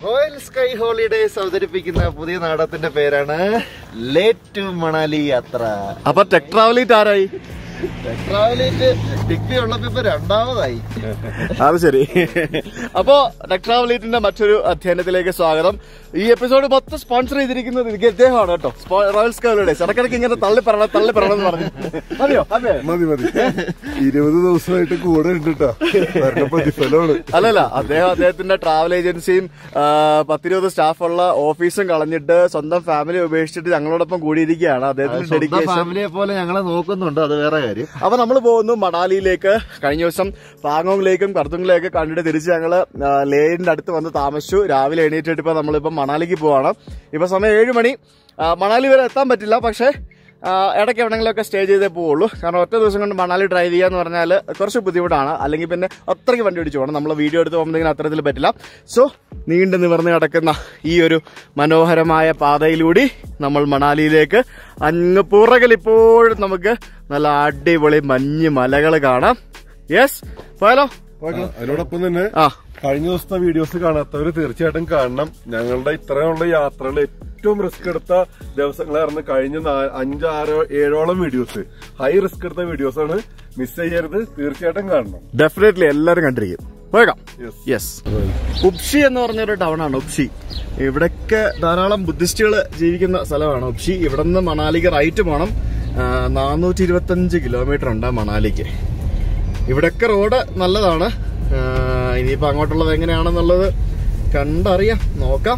Royal sky holidays അവതരിപ്പിക്കുന്ന പുതിയ നാടകത്തിന്റെ പേരാണ് ലേറ്റ് ടു മണാലി യാത്ര അപ്പൊ ടെക് ട്രാവലിറ്റ് ആരായി ട്രാവലിറ്റ് ഡിഗ്രി ഉള്ളപ്പോ ഇപ്പൊ രണ്ടാമതായി അത് ശരി അപ്പോ ടെക് ട്രാവലിറ്റിന്റെ മറ്റൊരു അധ്യയനത്തിലേക്ക് സ്വാഗതം ഈ എപ്പിസോഡ് മൊത്തം സ്പോൺസർ ചെയ്തിരിക്കുന്നത് ഇത് ഇദ്ദേഹമാണ് കേട്ടോ സ്പോ- റോയൽ സ്കൈ ഹോളിഡേസ് ഇടയ്ക്കിടയ്ക്ക് ഇങ്ങനെ തള്ളി പറയണം തള്ളി പറയണം എന്ന് പറഞ്ഞു മതിയോ അതെ മതി മതി ഇരുപത് ദിവസമായിട്ട് കൂടെ ഉണ്ട് കേട്ടോ വരണ പ്രതിഫലമാണ് അല്ലല്ല അദ്ദേഹം അദ്ദേഹത്തിന്റെ ട്രാവൽ ഏജൻസിയും ആ, പത്തിരുപത് സ്റ്റാഫുള്ള ഓഫീസും കളഞ്ഞിട്ട് സ്വന്തം ഫാമിലി ഉപേക്ഷിച്ചിട്ട് ഞങ്ങളോടൊപ്പം കൂടിയിരിക്കുകയാണ് അദ്ദേഹത്തിന്റെ സ്വന്തം ഡെഡിക്കേഷൻ ഫാമിലിയെ പോലെ ഞങ്ങളെ നോക്കുന്നുണ്ട് അത് വേറെ കാര്യം അപ്പൊ നമ്മൾ പോകുന്നു മണാലിയിലേക്ക് കഴിഞ്ഞ ദിവസം പാങ്ങോങ്ങിലേക്കും കർത്തുങ്ങിലേക്കും കണ്ടിട്ട് തിരിച്ച് ഞങ്ങള് ആ, ലേന്റെ അടുത്ത് വന്ന് താമസിച്ചു രാവിലെ എണീറ്റിട്ട് ഇപ്പൊ നമ്മളിപ്പോ മണാലിക്ക് പോവാണ് ഇപ്പൊ സമയം ഏഴ് മണി ആ, മണാലി വരെ എത്താൻ പറ്റില്ല പക്ഷേ ആ, ഇടയ്ക്ക് എവിടെയെങ്കിലുമൊക്കെ സ്റ്റേ ചെയ്തേ പോവുള്ളൂ കാരണം ഒറ്റ ദിവസം കൊണ്ട് മണാലി ഡ്രൈവ് ചെയ്യാന്ന് പറഞ്ഞാൽ കുറച്ച് ബുദ്ധിമുട്ടാണ് അല്ലെങ്കിൽ പിന്നെ അത്രയ്ക്ക് വണ്ടി പിടിച്ചു പോകണം നമ്മൾ വീഡിയോ എടുത്ത് പോകുമ്പോഴത്തേക്കും അത്തരത്തിൽ പറ്റില്ല സോ നീണ്ടു നിവർന്ന് കിടക്കുന്ന ഈ ഒരു മനോഹരമായ പാതയിലൂടെ നമ്മൾ മണാലിയിലേക്ക് അങ്ങ് പുറകിൽ ഇപ്പോഴും നമുക്ക് നല്ല അടിപൊളി മഞ്ഞ് മലകൾ കാണാം യെസ് പോയാലോ അതിനോടൊപ്പം തന്നെ ആ കഴിഞ്ഞ ദിവസത്തെ വീഡിയോസ് കാണാത്തവര് തീർച്ചയായിട്ടും കാണണം ഞങ്ങളുടെ ഇത്രയുള്ള യാത്രകൾ ഏറ്റവും റിസ്ക് എടുത്ത ദിവസങ്ങളായിരുന്നു കഴിഞ്ഞ നാ- അഞ്ച് ആറോ ഏഴോളം വീഡിയോസ് ഹൈ റിസ്ക് എടുത്ത വീഡിയോസ് ആണ് മിസ് ചെയ്യരുത് തീർച്ചയായിട്ടും കാണണം ഡെഫിനറ്റ്ലി എല്ലാവരും കണ്ടിരിക്കും പോകാം Yes. യെസ് ഉപ്ഷി എന്ന് പറഞ്ഞൊരു ടൗൺ ആണ് ഉപ്ഷി ഇവിടൊക്കെ ധാരാളം ബുദ്ധിസ്റ്റുകൾ ജീവിക്കുന്ന സ്ഥലമാണ് ഉപ്ഷി ഇവിടെ നിന്ന് മണാലിക്ക് റൈറ്റ് പോകണം നാനൂറ്റി ഇരുപത്തഞ്ച് കിലോമീറ്റർ ഉണ്ട് മണാലിക്ക് ഇവിടൊക്കെ റോഡ് നല്ലതാണ് ആ, ഇനിയിപ്പോ അങ്ങോട്ടുള്ളത് എങ്ങനെയാണെന്നുള്ളത് കണ്ടറിയാം നോക്കാം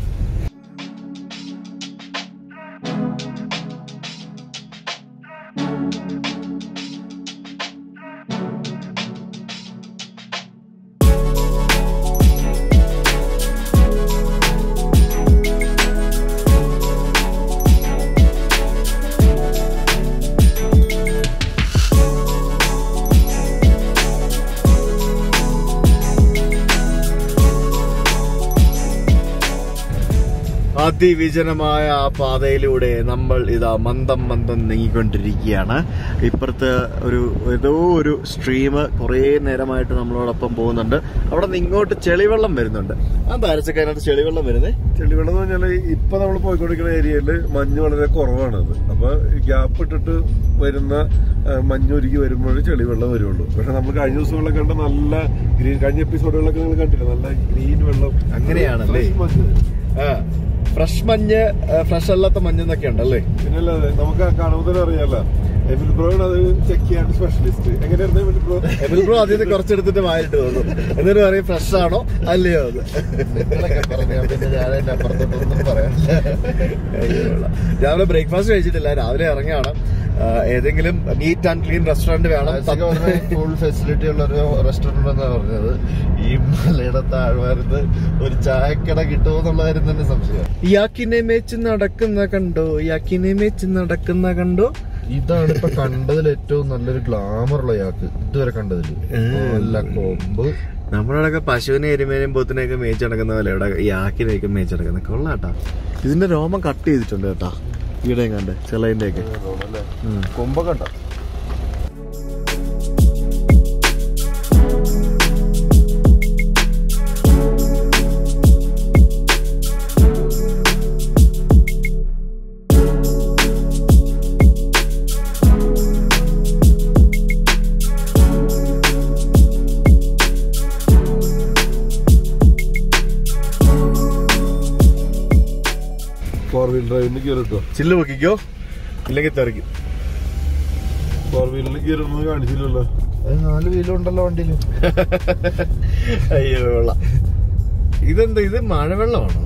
അതിവിജനമായ ആ പാതയിലൂടെ നമ്മൾ ഇതാ മന്ദം മന്ദം നീങ്ങിക്കൊണ്ടിരിക്കുകയാണ് ഇപ്പുറത്ത് ഒരു ഏതോ ഒരു സ്ട്രീം കുറേ നേരമായിട്ട് നമ്മളോടൊപ്പം പോകുന്നുണ്ട് അവിടെ നിന്ന് ഇങ്ങോട്ട് ചെളിവെള്ളം വരുന്നുണ്ട് എന്താ അരച്ചക്കതിനകത്ത് ചെളിവെള്ളം വരുന്നേ ചെളിവെള്ളം എന്ന് പറഞ്ഞാല് ഇപ്പൊ നമ്മൾ പോയിക്കൊണ്ടിരിക്കുന്ന ഏരിയയില് മഞ്ഞ് വളരെ കുറവാണ് അത് അപ്പൊ ഗ്യാപ്പ് ഇട്ടിട്ട് വരുന്ന ആ, മഞ്ഞൊരുക്കി വരുമ്പോഴേ ചെളിവെള്ളം വരുള്ളൂ പക്ഷെ നമ്മൾ കഴിഞ്ഞ ദിവസങ്ങളിലൊക്കെ കണ്ട നല്ല ഗ്രീൻ കഴിഞ്ഞ എപ്പിസോഡുകളൊക്കെ നിങ്ങൾ കണ്ടില്ല നല്ല ഗ്രീൻ വെള്ളം അങ്ങനെയാണല്ലേ? Fresh മഞ്ഞ്. ഫ്രഷ് മഞ്ഞ് ഫ്രഷ് അല്ലാത്ത മഞ്ഞ് എന്നൊക്കെ ഉണ്ടല്ലേ പിന്നല്ലാതെ നമുക്ക് ആ കാണുമ്പോൾ തന്നെ അറിയാലോ എമിൽ ബ്രോയാണ് അത് ചെക്ക് ചെയ്യാൻ സ്പെഷ്യലിസ്റ്റ് എങ്ങനെയായിരുന്നു എമിൽ ബ്രോ എമിൽ ബ്രോ ആദ്യത്തെ കുറച്ചെടുത്തിട്ട് മാറിട്ട് തോന്നും എന്നിട്ട് പറയും ഫ്രഷ് ആണോ അല്ലയോ അത് നിങ്ങളൊക്കെ പറഞ്ഞാ പിന്നെ ഞാൻ അതിന്റെ അപ്പുറത്തോട്ടൊന്നും പറയാനില്ല രാവിലെ ബ്രേക്ക്ഫാസ്റ്റ് കഴിച്ചിട്ടില്ല രാവിലെ ഇറങ്ങുകയാണ് ആ, ഏതെങ്കിലും നീറ്റ് ആൻഡ് ക്ലീൻ റെസ്റ്റോറന്റ് വേണം ഫുൾ ഫെസിലിറ്റി ഉള്ള ഒരു റെസ്റ്റോറന്റ് എന്നാ പറഞ്ഞത് ഈ മലയുടെ താഴ്വാരത്ത് ഒരു ചായക്കട കിട്ടുമോ എന്നുള്ളതായിരുന്നു തന്നെ സംശയം യാക്കിനെ മേച്ച് നടക്കുന്ന കണ്ടോ യാക്കിനെ മേച്ച് നടക്കുന്ന കണ്ടോ ഇതാണ് ഇപ്പൊ കണ്ടതിൽ ഏറ്റവും നല്ലൊരു ഗ്ലാമർ ഉള്ള യാക്ക് ഇതുവരെ കണ്ടതിൽ നല്ല കൊമ്പ് നമ്മളവിടെയൊക്കെ പശുവിനെ എരുമേനെയും പോത്തിനെയൊക്കെ മേച്ച് നടക്കുന്ന പോലെ ഇവിടെ യാക്കിനെയൊക്കെ മേച്ച് നടക്കുന്ന കൊള്ളാട്ടാ ഇതിന്റെ രോമം കട്ട് ചെയ്തിട്ടുണ്ട് കേട്ടാ ഈടെയും കണ്ട് ചെലതിന്റെ ഒക്കെ കൊമ്പൊക്കെ ഉണ്ടോ ഫോർ വീൽ ഡ്രൈവിന് ഗിയർ കിട്ടോ ചില്ല് പൊക്കിക്കോ ഇല്ലെങ്കിൽ തെറിക്കും ഫോർ വീലിന് ഗിയർ ഒന്നും കാണിച്ചില്ലല്ലോ അത് നാല് വീലുണ്ടല്ലോ വണ്ടിയില് അയ്യോ കൊള്ളാം ഇതെന്താ ഇത് മഴവെള്ളമാണോ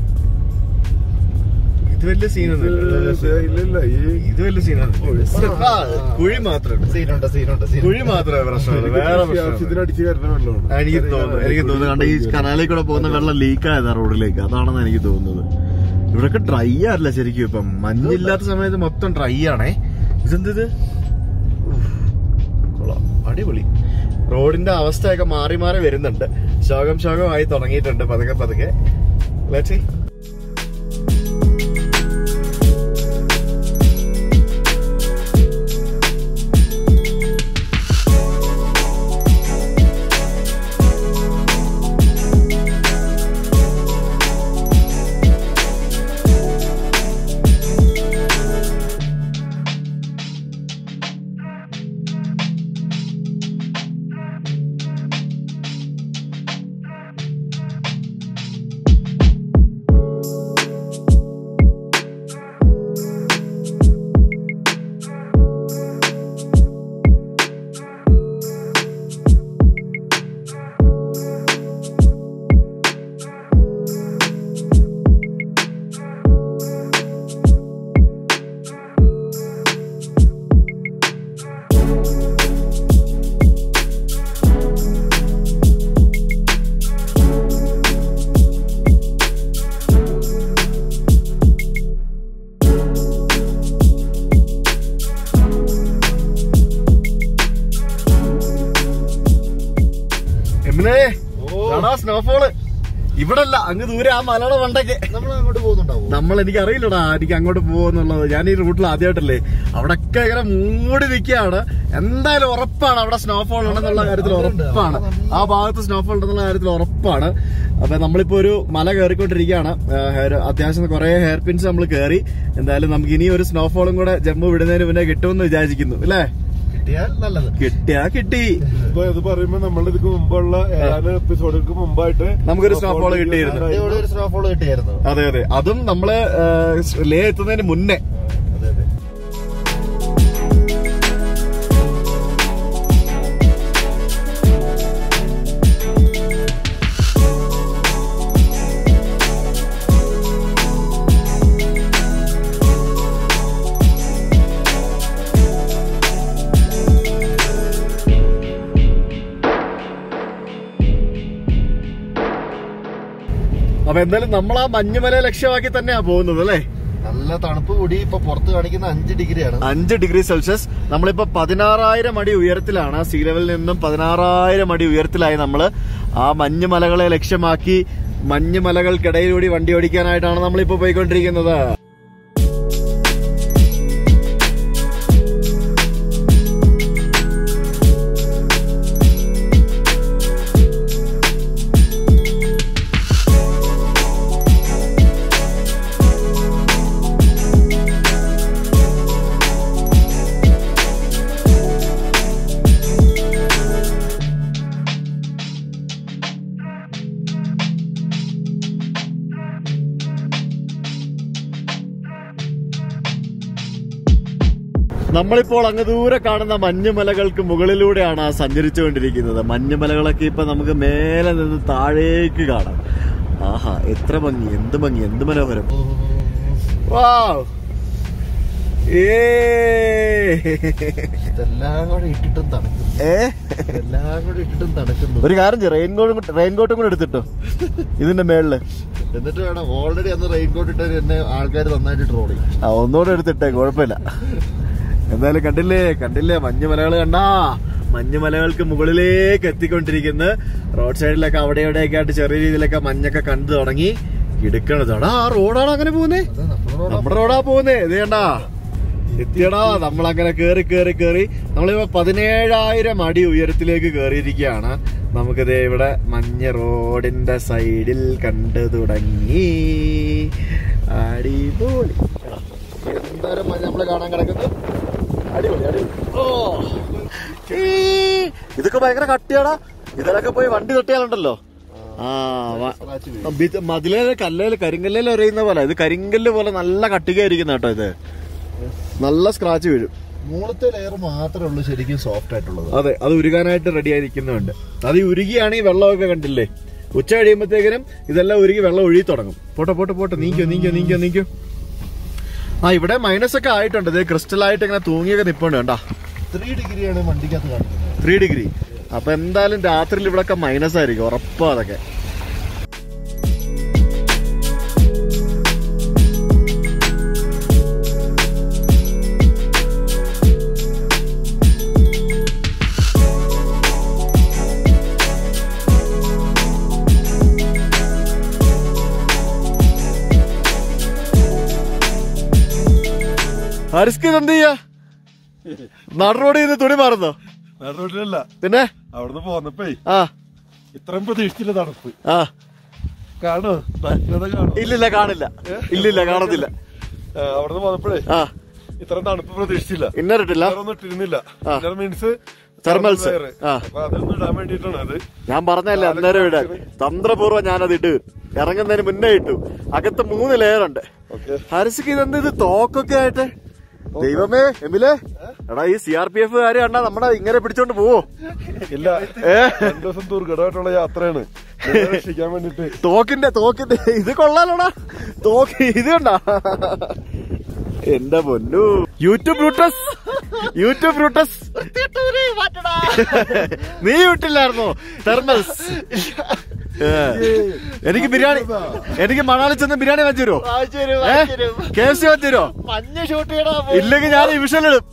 ഇത് വലിയ സീനൊന്നുമില്ല ഇല്ല ഇല്ല ഈ ഇത് വലിയ സീനൊന്നും ആ, കുഴി മാത്രമേ സീനുണ്ട് സീനുണ്ട് സീൻ കുഴി മാത്രമേ പ്രശ്നമുള്ളൂ വേറെ ആവശ്യത്തിന് പ്രശ്നം അടിച്ച് കയറുന്ന വെള്ളമാണ് എനിക്ക് തോന്നുന്നു എനിക്ക് തോന്നുന്നു കണ്ട ഈ കനാലിൽ കൂടെ പോകുന്ന വെള്ളം ലീക്ക് ആയതാ റോഡിലേക്ക് അതാണെന്ന് എനിക്ക് തോന്നുന്നത് ഇവിടൊക്കെ ഡ്രൈ ആറില്ല ശരിക്കും ഇപ്പം മഞ്ഞില്ലാത്ത സമയത്ത് മൊത്തം ഡ്രൈ ആണേ ഇതെന്തത് കൊള്ളാം അടിപൊളി റോഡിന്റെ അവസ്ഥയൊക്കെ മാറി മാറി വരുന്നുണ്ട് ശോകം ശോകമായി തുടങ്ങിയിട്ടുണ്ട് പതുക്കെ പതുക്കെ Let's see. സ്നോഫോള് ഇവിടെ അല്ല അങ്ങ് ദൂരെ ആ മലയുടെ മണ്ടയ്ക്ക് നമ്മൾ അങ്ങോട്ട് പോകുന്നുണ്ടാവും നമ്മൾ എനിക്ക് അറിയില്ലടാ എനിക്ക് അങ്ങോട്ട് പോകുന്നുള്ളത് ഞാൻ ഈ റൂട്ടിൽ ആദ്യമായിട്ടല്ലേ അവിടൊക്കെ ഇങ്ങനെ മൂടി നിൽക്കുകയാണ് എന്തായാലും ഉറപ്പാണ് അവിടെ സ്നോഫോൾ ഉണ്ടെന്നുള്ള കാര്യത്തിൽ ഉറപ്പാണ് ആ ഭാഗത്ത് സ്നോഫോൾ ഉണ്ടെന്നുള്ള കാര്യത്തിൽ ഉറപ്പാണ് അപ്പൊ നമ്മളിപ്പോ ഒരു മല കയറിക്കൊണ്ടിരിക്കുകയാണ് ആ, hair- അത്യാവശ്യം കുറെ ഹെയർ പിൻസ് നമ്മൾ കയറി എന്തായാലും നമുക്ക് ഇനി ഒരു സ്നോഫോളും കൂടെ ജമ്മു വിടുന്നതിന് മുന്നേ കിട്ടുമെന്ന് വിചാരിക്കുന്നു അല്ലേ കിട്ടിയാൽ നല്ലത് കിട്ടിയാ കിട്ടി ഇപ്പൊ ഇത് പറയുമ്പോ നമ്മളുടെ ഇതിക്ക് മുമ്പുള്ള ഏതാനും എപ്പിസോഡുകൾക്ക് മുമ്പായിട്ട് നമുക്കൊരു snowfall കിട്ടിയിരുന്നു. ഇവിടെ ഒരു സ്നോഫോൾ കിട്ടിയായിരുന്നു അതെ അതെ അതും നമ്മള് ആ, ലേ എത്തുന്നതിന് മുന്നേ അതെ അതെ അപ്പൊ എന്തായാലും നമ്മൾ ആ മഞ്ഞുമല ലക്ഷ്യമാക്കി തന്നെയാ പോകുന്നത് അല്ലേ നല്ല തണുപ്പ് കൂടി ഇപ്പൊ പുറത്ത് കാണിക്കുന്ന അഞ്ച് ഡിഗ്രിയാണ് അഞ്ച് ഡിഗ്രി സെൽഷ്യസ് നമ്മളിപ്പോ പതിനാറായിരം അടി ഉയരത്തിലാണ് സീ ലെവലിൽ നിന്നും പതിനാറായിരം അടി ഉയരത്തിലായി നമ്മള് ആ മഞ്ഞുമലകളെ ലക്ഷ്യമാക്കി മഞ്ഞുമലകൾക്കിടയിലൂടെ വണ്ടി ഓടിക്കാനായിട്ടാണ് നമ്മളിപ്പോ പോയിക്കൊണ്ടിരിക്കുന്നത് നമ്മളിപ്പോൾ അങ്ങ് ദൂരെ കാണുന്ന മഞ്ഞുമലകൾക്ക് മുകളിലൂടെയാണ് സഞ്ചരിച്ചുകൊണ്ടിരിക്കുന്നത് മഞ്ഞുമലകളൊക്കെ ഇപ്പൊ നമുക്ക് മേലെ നിന്ന് താഴേക്ക് കാണാം ആഹാ എത്ര ഭംഗി എന്ത് ഭംഗി എന്ത് മനോഹരം വാവ്. ഏയ്. ഇതെല്ലാം കൂടെ ഇട്ടിട്ടും തണുക്കുന്നു ഏ എല്ലാം കൂടെ ഇട്ടിട്ടും തണുക്കുന്നു ഒരു കാര്യം ചെയ്യ് റെയിൻകോട്ടും റെയിൻകോട്ടും കൂടെ എടുത്തിട്ടോ ഇതിന്റെ മേളില് എന്നിട്ട് വേണം ഓൾറെഡി അന്ന് റെയിൻകോട്ട് ഇട്ടവര് എന്നെ ആൾക്കാർ നന്നായിട്ട് ട്രോൾ ചെയ്യും ആ ഒന്നുകൂടെ എടുത്തിട്ടേ കുഴപ്പമില്ല എന്തായാലും കണ്ടില്ലേ കണ്ടില്ലേ മഞ്ഞുമലകൾ കണ്ടാ മഞ്ഞുമലകൾക്ക് മുകളിലേക്ക് എത്തിക്കൊണ്ടിരിക്കുന്നു റോഡ് സൈഡിലൊക്കെ അവിടെ ഇവിടെയൊക്കെ ആയിട്ട് ചെറിയ രീതിയിലൊക്കെ മഞ്ഞൊക്കെ കണ്ടു തുടങ്ങി ഇടുക്കണതോടാ ആ റോഡാണ് അങ്ങനെ പോകുന്നേ അതെ നമ്മളോട് നമ്മുടെ റോഡാ പോകുന്നേ ഇത് കണ്ടാ എത്തിയടാ നമ്മളങ്ങനെ കേറി കേറി കേറി നമ്മളിപ്പോ പതിനേഴായിരം അടി ഉയരത്തിലേക്ക് കേറിയിരിക്കുകയാണ് നമുക്കിത് ഇവിടെ മഞ്ഞ റോഡിന്റെ സൈഡിൽ കണ്ടു തുടങ്ങി അടിപൊളി എന്തായാലും മഞ്ഞ നമ്മള് കാണാൻ കിടക്കുന്നത് അടിപൊളി അടിപൊളി ഓ ഈ, ഇതൊക്കെ ഭയങ്കര കട്ടിയാടാ ഇതിലൊക്കെ പോയി വണ്ടി തൊട്ടിയാലുണ്ടല്ലോ ആ വ- scratch വീഴും. ബി- മതിലേല് കല്ലേല് കരിങ്കല്ലേല് എറിയുന്ന പോലെ ഇത് കരിങ്കല്ല് പോലെ നല്ല കട്ടികയായിരിക്കുന്ന കേട്ടോ ഇത് നല്ല സ്ക്രാച്ച് വീഴും മൂളത്തെ ലെയർ മാത്രമേ ഉള്ളൂ ശരിക്കും സോഫ്റ്റ് ആയിട്ടുള്ളത് അതെ അത് ഉരുകാനായിട്ട് റെഡി ആയിരിക്കുന്നുണ്ട് അത് ഈ ഉരുകിയാണ് ഈ വെള്ളമൊക്കെ കണ്ടില്ലേ ഉച്ച കഴിയുമ്പോഴത്തേക്കിനും ഇതെല്ലാം ഉരുകി വെള്ളം ഒഴുകി തുടങ്ങും പോട്ടെ പോട്ടെ പോട്ടെ നീക്കോ നീക്കോ നീക്കോ നീക്കോ ആ ഇവിടെ മൈനസ് ഒക്കെ ആയിട്ടുണ്ട് ഇത് ക്രിസ്റ്റലായിട്ട് ഇങ്ങനെ തൂങ്ങിയൊക്കെ നിപ്പുണ്ട് കണ്ടാ ത്രീ ഡിഗ്രിയാണ് വണ്ടിക്കകത്ത് കാണിക്കുന്നത് ത്രീ ഡിഗ്രി അപ്പൊ എന്തായാലും രാത്രിയിൽ ഇവിടെയൊക്കെ മൈനസ് ആയിരിക്കും ഉറപ്പാ അതൊക്കെ ഹരിസ്കി എന്ത് ചെയ്യാ നടുറോഡിൽ നിന്ന് തുണി മാറുന്നോ നടുവിലല്ല പിന്നെ അവിടുന്ന് പോന്നപ്പേ ആ ഇത്രയും പ്രതീക്ഷിച്ചില്ല തണുപ്പ് ആ കാണോ നഗ്നത കാണോ ഇല്ലില്ല കാണില്ല ഇല്ലില്ല കാണത്തില്ല ആ, അവിടുന്ന് പോന്നപ്പോഴേ ആ ഇത്രയും തണുപ്പ് പ്രതീക്ഷിച്ചില്ല ഇന്നറിട്ടില്ല ഒന്നും ഇട്ടിരുന്നില്ല ഇന്നർ മീൻസ് Thermals. ആ. അപ്പൊ അതൊന്നും ഇടാൻ വേണ്ടിട്ടാണ് അത് ഞാൻ പറഞ്ഞല്ലേ അന്നേരം ഇടാൻ തന്ത്രപൂർവ്വം ഞാനത് ഇട്ട് ഇറങ്ങുന്നതിന് മുന്നേ ഇട്ടു അകത്ത് മൂന്ന് ലെയർ ഉണ്ട് ഓക്കെ ഹരിസിക്ക് ഇതെന്ത് ഇത് തോക്കൊക്കെ ആയിട്ട് ദൈവമേ എമിലെ എടാ ഈ സി ആർ പി എഫ് കാര് കണ്ടാ നമ്മടെ ഇങ്ങനെ പിടിച്ചോണ്ട് പോവോ ഇല്ല ഏ രണ്ടു ദിവസം ദുർഘടമായിട്ടുള്ള യാത്രയാണ് നിങ്ങളെ രക്ഷിക്കാൻ വേണ്ടിട്ട് തോക്കിന്റെ തോക്കിന്റെ ഇത് കൊള്ളാലോടാ തോക്ക് ഇത് കണ്ടാ എന്റെ പൊന്നു യൂട്യൂബ് ബ്രൂട്ടസ് യൂട്യൂബ് ബ്രൂട്ടസ് നീ വിട്ടില്ലായിരുന്നോ തെർമൽസ് എനിക്ക് ബിരിയാണി എനിക്ക് മണാലി ചെന്ന് ബിരിയാണി വെച്ചു തരുമോ കെ എഫ് സി വെച്ചു തരുമോ മഞ്ഞ ഷൂട്ട് ചെയ്യടാ ഇല്ലെങ്കിൽ ഞാൻ ഈ വിഷലിടും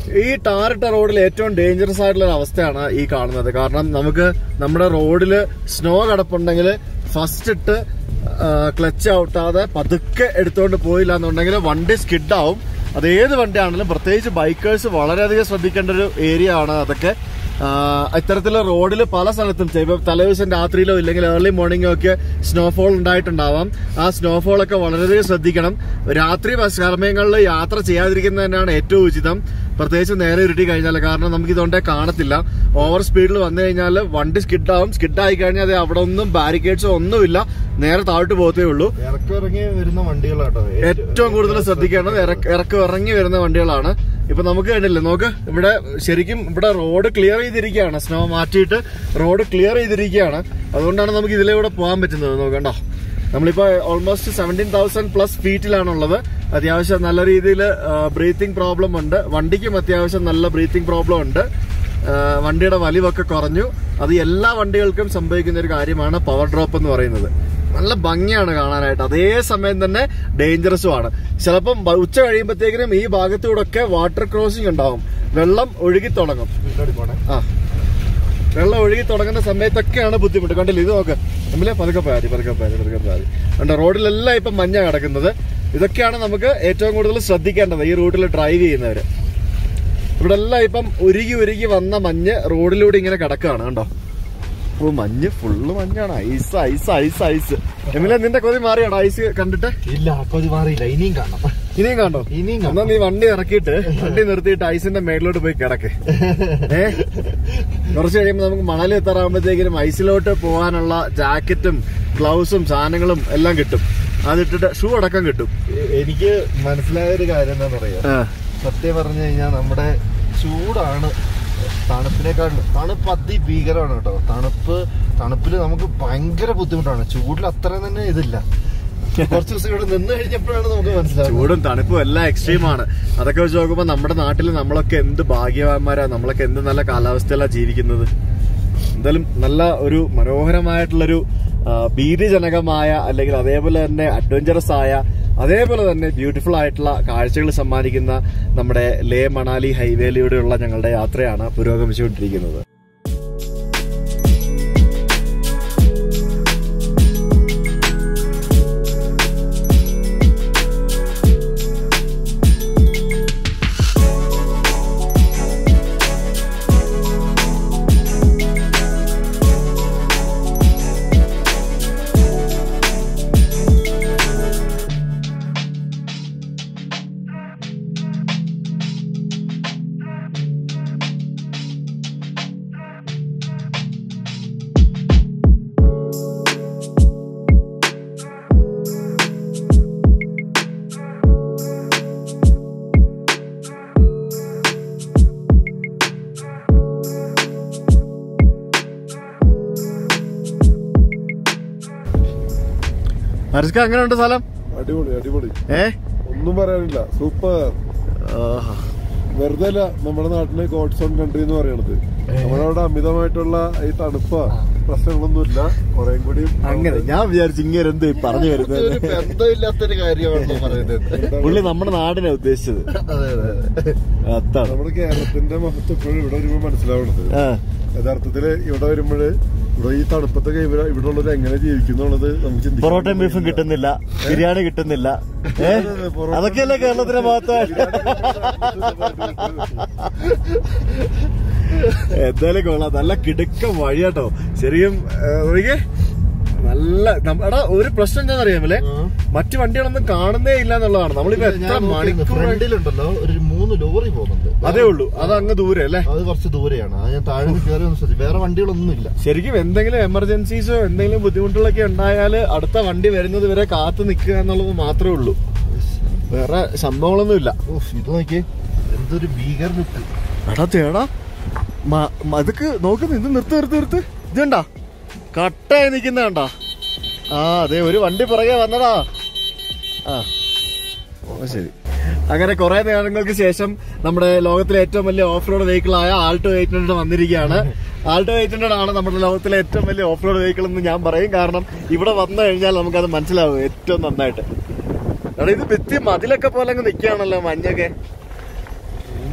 ഈ ടാറിട്ട റോഡിൽ ഏറ്റവും ഡേഞ്ചറസ് ആയിട്ടുള്ള ഒരു അവസ്ഥയാണ് ഈ കാണുന്നത് കാരണം നമുക്ക് നമ്മുടെ റോഡിൽ സ്നോ കിടപ്പുണ്ടെങ്കിൽ ഫസ്റ്റ് ഇട്ട് ക്ലച്ച് ഔട്ടാതെ പതുക്കെ എടുത്തുകൊണ്ട് പോയില്ല എന്നുണ്ടെങ്കിൽ വണ്ടി സ്കിഡാവും അത് ഏത് വണ്ടിയാണെങ്കിലും പ്രത്യേകിച്ച് ബൈക്കേഴ്സ് വളരെയധികം ശ്രദ്ധിക്കേണ്ട ഒരു ഏരിയ ആണ് അതൊക്കെ ആഹ് ഇത്തരത്തിലുള്ള റോഡിൽ പല സ്ഥലത്തും ചിലപ്പോൾ തലേദിവസം രാത്രിയിലോ ഇല്ലെങ്കിൽ ഏർലി മോർണിംഗോ ഒക്കെ സ്നോഫോൾ ഉണ്ടായിട്ടുണ്ടാവാം ആ സ്നോഫോൾ ഒക്കെ വളരെയധികം ശ്രദ്ധിക്കണം രാത്രി സമയങ്ങളിൽ യാത്ര ചെയ്യാതിരിക്കുന്നത് തന്നെയാണ് ഏറ്റവും ഉചിതം പ്രത്യേകിച്ച് നേരെ ഇരുട്ടി കഴിഞ്ഞാൽ കാരണം നമുക്ക് ഇതുകൊണ്ടേ കാണത്തില്ല ഓവർ സ്പീഡിൽ വന്നു കഴിഞ്ഞാൽ വണ്ടി സ്കിഡാവും സ്കിഡായി കഴിഞ്ഞാൽ അത് അവിടെ ഒന്നും ബാരിക്കേഡ്സോ ഒന്നുമില്ല നേരെ താഴോട്ട് പോകത്തേ ഉള്ളൂ ഇറക്കി ഇറങ്ങി വരുന്ന വണ്ടികളാട്ടോ ഏറ്റവും കൂടുതൽ ശ്രദ്ധിക്കേണ്ടത് ഇറക്ക ഇറക്കം ഇറങ്ങി വരുന്ന വണ്ടികളാണ് ഇപ്പൊ നമുക്ക് കണ്ടില്ലേ നോക്ക് ഇവിടെ ശരിക്കും ഇവിടെ റോഡ് ക്ലിയർ ചെയ്തിരിക്കുകയാണ് സ്നോ മാറ്റിയിട്ട് റോഡ് ക്ലിയർ ചെയ്തിരിക്കുകയാണ് അതുകൊണ്ടാണ് നമുക്ക് ഇതിലൂടെ പോകാൻ പറ്റുന്നത് നോക്കണ്ടോ നമ്മളിപ്പോ ഓൾമോസ്റ്റ് സെവൻറ്റീൻ തൗസൻഡ് പ്ലസ് ഫീറ്റിലാണുള്ളത് അത്യാവശ്യം നല്ല രീതിയിൽ ബ്രീത്തിങ് പ്രോബ്ലം ഉണ്ട് വണ്ടിക്കും അത്യാവശ്യം നല്ല ബ്രീത്തിങ് പ്രോബ്ലം ഉണ്ട് ആ, വണ്ടിയുടെ വലിവൊക്കെ കുറഞ്ഞു അത് എല്ലാ വണ്ടികൾക്കും സംഭവിക്കുന്ന ഒരു കാര്യമാണ് പവർ ഡ്രോപ്പ് എന്ന് പറയുന്നത് നല്ല ഭംഗിയാണ് കാണാനായിട്ട് അതേ സമയം തന്നെ ഡേഞ്ചറസും ആണ് ചിലപ്പം ബ- ഉച്ച കഴിയുമ്പോഴത്തേക്കിനും ഈ ഭാഗത്തൂടെ ഒക്കെ വാട്ടർ ക്രോസിംഗ് ഉണ്ടാവും വെള്ളം ഒഴുകി തുടങ്ങും ആ വെള്ളം ഒഴുകി തുടങ്ങുന്ന സമയത്തൊക്കെയാണ് ബുദ്ധിമുട്ട് കണ്ടില്ല ഇത് നോക്ക് നമ്മളെ പതുക്കെ പാതി പതുക്കെ പാതി പതുക്കെ പാതി കണ്ട റോഡിലെല്ലാം ഇപ്പം മഞ്ഞ കിടക്കുന്നത് ഇതൊക്കെയാണ് നമുക്ക് ഏറ്റവും കൂടുതൽ ശ്രദ്ധിക്കേണ്ടത് ഈ റൂട്ടിൽ ഡ്രൈവ് ചെയ്യുന്നവര് ഇവിടെ എല്ലാം ഇപ്പം ഉരുകി ഉരുകി വന്ന മഞ്ഞ് റോഡിലൂടെ ഇങ്ങനെ കിടക്കുകയാണ് കണ്ടോ ഓ മഞ്ഞ് ഫുള്ള് മഞ്ഞാണ് ഐസ് ഐസ് ഐസ് ഐസ് എമിലെ നിന്റെ കൊതി മാറിയാണോ ഐസ് കണ്ടിട്ട് ഇല്ല കൊതി മാറിയില്ല ഇനിയും കാണാം ഇനിയും കണ്ടോ ഇനിയും എന്നാ നീ വണ്ടി ഇറക്കിയിട്ട് വണ്ടി നിർത്തിയിട്ട് ഐസിന്റെ മേളിലോട്ട് പോയി കിടക്ക് ഏ കുറച്ച് കഴിയുമ്പോൾ നമുക്ക് മണൽ എത്താറാകുമ്പോഴത്തേക്കിനും ഐസിലോട്ട് പോകാനുള്ള ജാക്കറ്റും ഗ്ലൗസും സാധനങ്ങളും എല്ലാം കിട്ടും അതിട്ടിട്ട് ഷൂ അടക്കം കിട്ടും എ- എനിക്ക് മനസ്സിലായ ഒരു കാര്യം എന്താണെന്ന് പറയാ സത്യം പറഞ്ഞു കഴിഞ്ഞാൽ നമ്മുടെ ചൂടാണ് തണുപ്പിനെക്കാളും തണുപ്പ് അതിഭീകരമാണ് കേട്ടോ തണുപ്പ് തണുപ്പിൽ നമുക്ക് ഭയങ്കര ബുദ്ധിമുട്ടാണ് ചൂടിൽ അത്ര തന്നെ ഇതില്ല കുറച്ച് ദിവസം ഇവിടെ നിന്ന് കഴിഞ്ഞപ്പോഴാണ് നമുക്ക് മനസ്സിലാവുന്നത് ചൂടും തണുപ്പും എല്ലാം എക്സ്ട്രീം ആണ് അതൊക്കെ വെച്ച് നോക്കുമ്പോൾ നമ്മുടെ നാട്ടിൽ നമ്മളൊക്കെ എന്ത് ഭാഗ്യവാന്മാരാ നമ്മളൊക്കെ എന്ത് നല്ല കാലാവസ്ഥയിലാണ് ജീവിക്കുന്നത് എന്തായാലും നല്ല ഒരു മനോഹരമായിട്ടുള്ളൊരു ആ, ഭീതിജനകമായ അല്ലെങ്കിൽ അതേപോലെ തന്നെ അഡ്വഞ്ചറസ് ആയ അതേപോലെ തന്നെ ബ്യൂട്ടിഫുൾ ആയിട്ടുള്ള കാഴ്ചകൾ സമ്മാനിക്കുന്ന നമ്മുടെ ലേ മണാലി ഹൈവേയിലൂടെയുള്ള ഞങ്ങളുടെ യാത്രയാണ് പുരോഗമിച്ചുകൊണ്ടിരിക്കുന്നത് മരിസ്ക അങ്ങനെയുണ്ട് സ്ഥലം അടിപൊളി അടിപൊളി ഏ ഒന്നും പറയാനില്ല സൂപ്പർ ആഹാ. വെറുതെ അല്ല നമ്മുടെ നാട്ടിലെ ഗോഡ്സ് ഓൺ കൺട്രി എന്ന് പറയണത് നമ്മുടെ അവിടെ അമിതമായിട്ടുള്ള ഈ തണുപ്പ പ്രശ്നങ്ങളൊന്നുമില്ല കുറെ കൂടി അങ്ങനെ ഞാൻ വിചാരിച്ചു ഇങ്ങനെ എന്ത് പറഞ്ഞു ഒരു വരുന്നത് ബന്ധമില്ലാത്തൊരു കാര്യമാണോ പറയുന്നത് പുള്ളി നമ്മുടെ നാടിനെ ഉദ്ദേശിച്ചത് അതെ അതെ അതെ അതാണ് നമ്മുടെ കേരളത്തിന്റെ മഹത്വം ഇപ്പോഴും ഇവിടെ വരുമ്പോൾ മനസ്സിലാവണത് ആ. യഥാർത്ഥത്തില് ഇവിടെ വരുമ്പോൾ ഇവിടെ ഈ തണുപ്പത്തൊക്കെ ഇവിടെ ഇവിടെ ഉള്ളവർ എങ്ങനെ ജീവിക്കുന്നുള്ളത് നമുക്ക് ചിന്തിക്കാൻ പൊറോട്ടയും ബീഫും കിട്ടുന്നില്ല ബിരിയാണി കിട്ടുന്നില്ല ഏ പൊറോട്ട- അതൊക്കെയല്ലേ കേരളത്തിന്റെ മഹത്വമായിട്ട് എന്തായാലും കൊള്ളാം നല്ല കിടുക്ക വഴിയാട്ടോ ശരിക്കും ഏ, നോക്കിക്കേ നല്ല നമ്മ- എടാ ഒരു പ്രശ്നം എന്താണെന്ന് അറിയാമല്ലേ മറ്റു വണ്ടികളൊന്നും കാണുന്നേ ഇല്ല എന്നുള്ളതാണ് നമ്മളിപ്പോ എത്ര മണിക്കൂർ ഫ്രണ്ടിലുണ്ടല്ലോ ഒരു മൂന്ന് ലോറി പോകുന്നുണ്ട് അതേ ഉള്ളൂ അത് അങ്ങ് ദൂരെ അല്ലേ അത് കുറച്ച് ദൂരെയാണ് അത് ഞാൻ താഴെ നിന്ന് കയറി ഒന്ന് ശ്രദ്ധിച്ചു വേറെ വണ്ടികളൊന്നും ഇല്ല ശരിക്കും എന്തെങ്കിലും എമർജൻസീസോ എന്തെങ്കിലും ബുദ്ധിമുട്ടുകളൊക്കെ ഉണ്ടായാൽ അടുത്ത വണ്ടി വരുന്നത് വരെ കാത്തു നിൽക്കുക എന്നുള്ളത് മാത്രമേ ഉള്ളൂ വേറെ സംഭവങ്ങളൊന്നും ഇല്ല ഓഫ് ഇത് നോക്കിയേ എന്തൊരു ഭീകര നിൽക്ക് എടാ തേടാ അതൊക്കെ നോക്കുന്നു ഇത് നിർത്ത് നിർത്ത് നിർത്ത് ഇത് കണ്ടാ കട്ടയായി നിൽക്കുന്ന കണ്ടാ ആ അതെ ഒരു വണ്ടി പുറകെ വന്നടാ ആ ഓ ശരി അങ്ങനെ കുറെ നേരങ്ങൾക്ക് ശേഷം നമ്മുടെ ലോകത്തിലെ ഏറ്റവും വലിയ ഓഫ് റോഡ് വെഹിക്കിളായ ആൾട്ടോ എയ്റ്റ് ഹൺഡ്രഡ് വന്നിരിക്കുകയാണ് ആൾട്ടോ എയ്റ്റ് ഹൺഡ്രഡ് ആണ് നമ്മുടെ ലോകത്തിലെ ഏറ്റവും വലിയ ഓഫ് റോഡ് വെഹിക്കിൾ എന്ന് ഞാൻ പറയും കാരണം ഇവിടെ വന്നു കഴിഞ്ഞാൽ നമുക്കത് മനസ്സിലാവും ഏറ്റവും നന്നായിട്ട് എടാ ഇത് ഭിത്തി മതിലൊക്കെ പോലെ അങ്ങ് നിൽക്കുകയാണല്ലോ മഞ്ഞൊക്കെ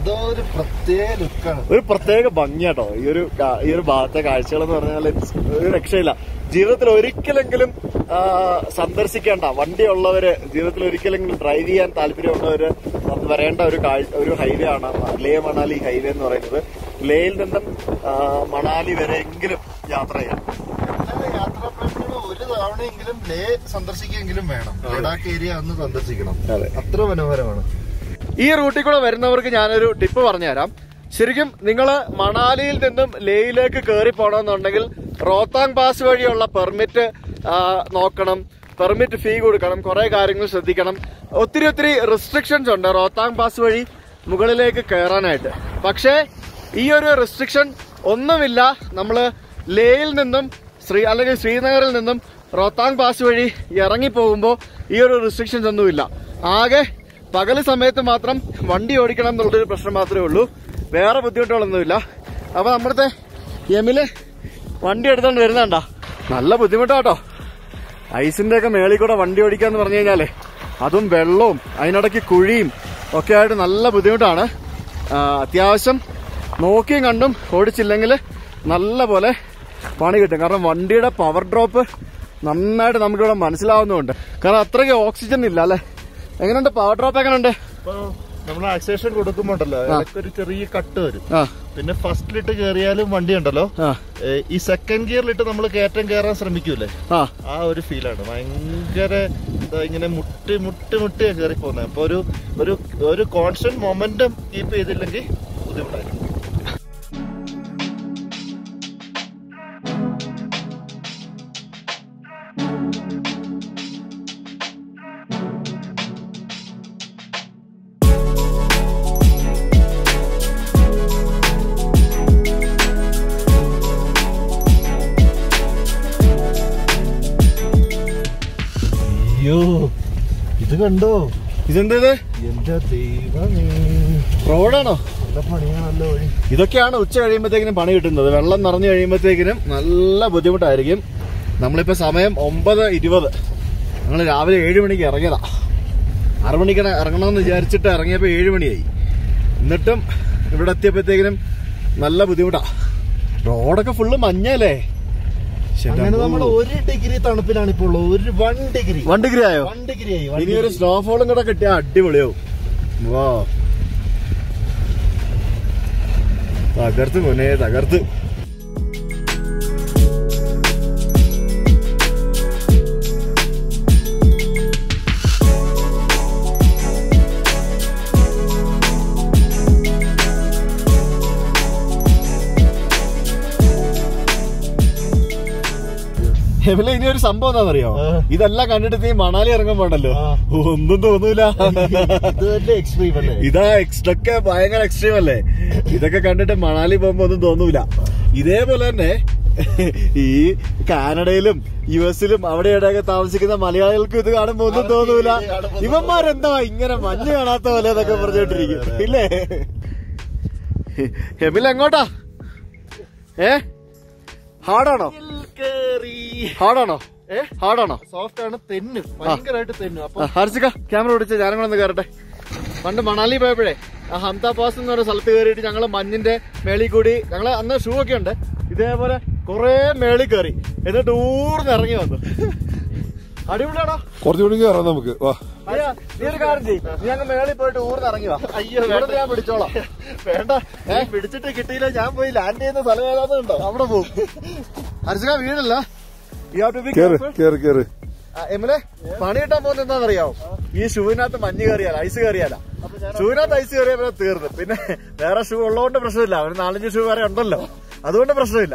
എന്തോ ഒരു പ്രത്യേക ലുക്കാണ് ഒരു പ്രത്യേക ഭംഗിയാട്ടോ ഈ ഒരു കാ- ഈ ഒരു ഭാഗത്തെ കാഴ്ചകൾ എന്ന് പറഞ്ഞാൽ ഒരു രക്ഷയില്ല ജീവിതത്തിൽ ഒരിക്കലെങ്കിലും ആ, സന്ദർശിക്കേണ്ട വണ്ടിയുള്ളവര് ജീവിതത്തിൽ ഒരിക്കലെങ്കിലും ഡ്രൈവ് ചെയ്യാൻ താല്പര്യമുള്ളവര് വന്ന് വരേണ്ട ഒരു കാഴ്- ഒരു ഹൈവേ ആണ് ലേ മണാലി ഹൈവേ എന്ന് പറയുന്നത് ലേയിൽ നിന്നും ആ, മണാലി വരെയെങ്കിലും യാത്ര ചെയ്യാം എല്ലാ യാത്രാപ്രേമികളും ഒരു തവണയെങ്കിലും ലേ സന്ദർശിക്കെങ്കിലും വേണം ലഡാക്ക് ഏരിയ ഒന്ന് സന്ദർശിക്കണം അതെ. അത്ര മനോഹരമാണ് ഈ റൂട്ടിൽ കൂടെ വരുന്നവർക്ക് ഞാനൊരു ടിപ്പ് പറഞ്ഞുതരാം ശരിക്കും നിങ്ങൾ മണാലിയിൽ നിന്നും ലേയിലേക്ക് കയറി പോകണമെന്നുണ്ടെങ്കിൽ റോത്താങ് പാസ് വഴിയുള്ള പെർമിറ്റ് നോക്കണം പെർമിറ്റ് ഫീ കൊടുക്കണം കുറെ കാര്യങ്ങൾ ശ്രദ്ധിക്കണം ഒത്തിരി ഒത്തിരി റെസ്ട്രിക്ഷൻസ് ഉണ്ട് റോത്താങ് പാസ് വഴി മുകളിലേക്ക് കയറാനായിട്ട് പക്ഷേ ഈ ഒരു റെസ്ട്രിക്ഷൻ ഒന്നുമില്ല നമ്മൾ ലേയിൽ നിന്നും ശ്രീ അല്ലെങ്കിൽ ശ്രീനഗറിൽ നിന്നും റോത്താങ് പാസ് വഴി ഇറങ്ങി പോകുമ്പോൾ ഈ ഒരു റെസ്ട്രിക്ഷൻസ് ഒന്നുമില്ല ആകെ പകല് സമയത്ത് മാത്രം വണ്ടി ഓടിക്കണം എന്നുള്ളൊരു പ്രശ്നം മാത്രമേ ഉള്ളൂ വേറെ ബുദ്ധിമുട്ടുകളൊന്നുമില്ല അപ്പൊ നമ്മുടെ എമില് വണ്ടി എടുത്തോണ്ട് വരുന്നുണ്ടോ നല്ല ബുദ്ധിമുട്ടാട്ടോ ഐസിന്റെ ഒക്കെ മേളിൽ കൂടെ വണ്ടി ഓടിക്കാന്ന് പറഞ്ഞു കഴിഞ്ഞാലേ അതും വെള്ളവും അതിനിടയ്ക്ക് കുഴിയും ഒക്കെ ആയിട്ട് നല്ല ബുദ്ധിമുട്ടാണ് ആ, അത്യാവശ്യം നോക്കിയും കണ്ടും ഓടിച്ചില്ലെങ്കിൽ നല്ല പോലെ പണി കിട്ടും കാരണം വണ്ടിയുടെ പവർ ഡ്രോപ്പ് നന്നായിട്ട് നമുക്കിവിടെ മനസ്സിലാവുന്നുണ്ട് കാരണം അത്രയ്ക്ക് ഓക്സിജൻ ഇല്ല അല്ലേ എങ്ങനെയുണ്ട് പവർ ഡ്രോപ്പ് എങ്ങനെയുണ്ട് ഇപ്പൊ നമ്മൾ ആക്സേഷൻ കൊടുക്കുമ്പോണ്ടല്ലോ ഒരു ചെറിയ കട്ട് വരും ആ പിന്നെ ഫസ്റ്റിലിട്ട് കയറിയാലും വണ്ടി ഉണ്ടല്ലോ ആ ഏ, ഈ സെക്കൻഡ് ഗിയറിലിട്ട് നമ്മൾ കയറ്റം കയറാൻ ശ്രമിക്കൂലേ ആ ആ ഒരു ഫീലാണ് ഭയങ്കര എന്താ ഇങ്ങനെ മുട്ടി മുട്ടി മുട്ടിയാ കയറി പോകുന്നത് അപ്പൊ ഒരു ഒരു ഒരു കോൺസ്റ്റന്റ് മൊമെന്റം കീപ്പ് ചെയ്തില്ലെങ്കിൽ ബുദ്ധിമുട്ടായിരിക്കും അയ്യോ ഇത് കണ്ടോ ഇതെന്തത് എന്റെ ദൈവമേ റോഡാണോ നല്ല പണിയാണല്ലോ വഴി ഇതൊക്കെയാണ് ഉച്ച കഴിയുമ്പോഴത്തേക്കിനും പണി കിട്ടുന്നത് വെള്ളം നിറഞ്ഞു കഴിയുമ്പോഴത്തേക്കിനും നല്ല ബുദ്ധിമുട്ടായിരിക്കും നമ്മളിപ്പോ സമയം ഒമ്പത് ഇരുപത് ഞങ്ങൾ രാവിലെ ഏഴ് മണിക്ക് ഇറങ്ങിയതാ ആറു മണിക്ക് ഇറങ്ങണമെന്ന് വിചാരിച്ചിട്ട് ഇറങ്ങിയപ്പോൾ ഏഴ് മണിയായി എന്നിട്ടും ഇവിടെ എത്തിയപ്പോഴത്തേക്കിനും നല്ല ബുദ്ധിമുട്ടാ റോഡൊക്കെ ഫുള്ള് മഞ്ഞല്ലേ ശ്ശെ, അങ്ങനെ എൻ്റെ നമ്മൾ അമ്മോ. ഒരു ഡിഗ്രി തണുപ്പിലാണ് ഇപ്പോൾ ഉള്ളത് ഒരു വൺ ഡിഗ്രി വൺ ഡിഗ്രി ആയോ വൺ ഡിഗ്രി ആയി one ഇനി ഒരു degree. സ്നോഫോളും കൂടെ കിട്ടിയാൽ അടിപൊളിയാവും വാ തകർത്ത് മോനെ തകർത്ത് ഹെമില ഇനി ഒരു സംഭവം എന്താണെന്നറിയോ ആ. ഇതെല്ലാം കണ്ടിട്ട് നീ മണാലി ഇറങ്ങാൻ പോണ്ടല്ലോ ആ. ഒന്നും തോന്നൂല ഇത് തന്നെ എക്സ്ട്രീം അല്ലേ ഇതാ എക്സ്- ഇതൊക്കെ ഭയങ്കര എക്സ്ട്രീം അല്ലേ ഇതൊക്കെ കണ്ടിട്ട് മണാലി പോകുമ്പോ ഒന്നും തോന്നൂല ഇതേപോലെ തന്നെ ഈ കാനഡയിലും യു എസിലും അവിടെ ഇവിടെയൊക്കെ താമസിക്കുന്ന മലയാളികൾക്ക് ഇത് കാണുമ്പോ ഒന്നും അവർക്ക് തോന്നൂല ഇത് കാണുമ്പോ ഇവന്മാരെന്താ ഇങ്ങനെ മഞ്ഞ് കാണാത്ത പോലെ എന്നൊക്കെ പറഞ്ഞോണ്ടിരിക്കും ഇല്ലേ ഹെമിൽ എങ്ങോട്ടാ ഏ ഹാർഡാണോ ഹാർഡാണോ ഏ ഹാർഡാണോ സോഫ്റ്റ് ആണ് തെന്നും ഭയങ്കരമായിട്ട് തെന്നും അപ്പൊ ഹർഷിക ക്യാമറ പിടിച്ച് ഞാനും കൂടെ ഒന്ന് കയറട്ടെ പണ്ട് മണാലി പോയപ്പോഴേ ആ ഹംത പാസ് എന്ന് പറയുന്ന സ്ഥലത്ത് കയറിയിട്ട് ഞങ്ങൾ മഞ്ഞിന്റെ മേളിൽ കൂടി ഞങ്ങൾ അന്ന് ഷൂ ഒക്കെ ഉണ്ട് ഇതേപോലെ കുറെ മേളിൽ കയറി എന്നിട്ട് ഊർന്ന് ഇറങ്ങി വന്നു അടിപൊളിയാണോ കുറച്ചുകൂടി കയറാം നമുക്ക് വാ അയ്യാ, നീ ഒരു കാര്യം ചെയ്യ് നീ അങ്ങ് മേളിൽ പോയിട്ട് ഊർന്ന് ഇറങ്ങി വാ അയ്യോ, ഇവിടെ വേണ്ട. ഞാൻ പിടിച്ചോളാം വേണ്ട നീ പിടിച്ചിട്ട് കിട്ടിയില്ല ഞാൻ പോയി ലാൻഡ് ചെയ്യുന്ന സ്ഥലം ഏതാന്നുണ്ടോ അവിടെ പോകും ഹർഷിക വീടല്ല You have to be കേറ് careful. കേറ് കേറ് ആ, എമിലെ പണി കിട്ടാൻ പോകുന്നത് എന്താണെന്നറിയാവോ ഈ ഷൂവിനകത്ത് മഞ്ഞ് കയറിയാല ഐസ് കയറിയാല ഷൂവിനകത്ത് ഐസ് കയറിയ പിന്നെ തീർന്നു പിന്നെ വേറെ ഷൂ ഉള്ളതുകൊണ്ട് പ്രശ്നമില്ല ഒരു നാലഞ്ച് ഷൂ വേറെ ഉണ്ടല്ലോ അതുകൊണ്ട് പ്രശ്നമില്ല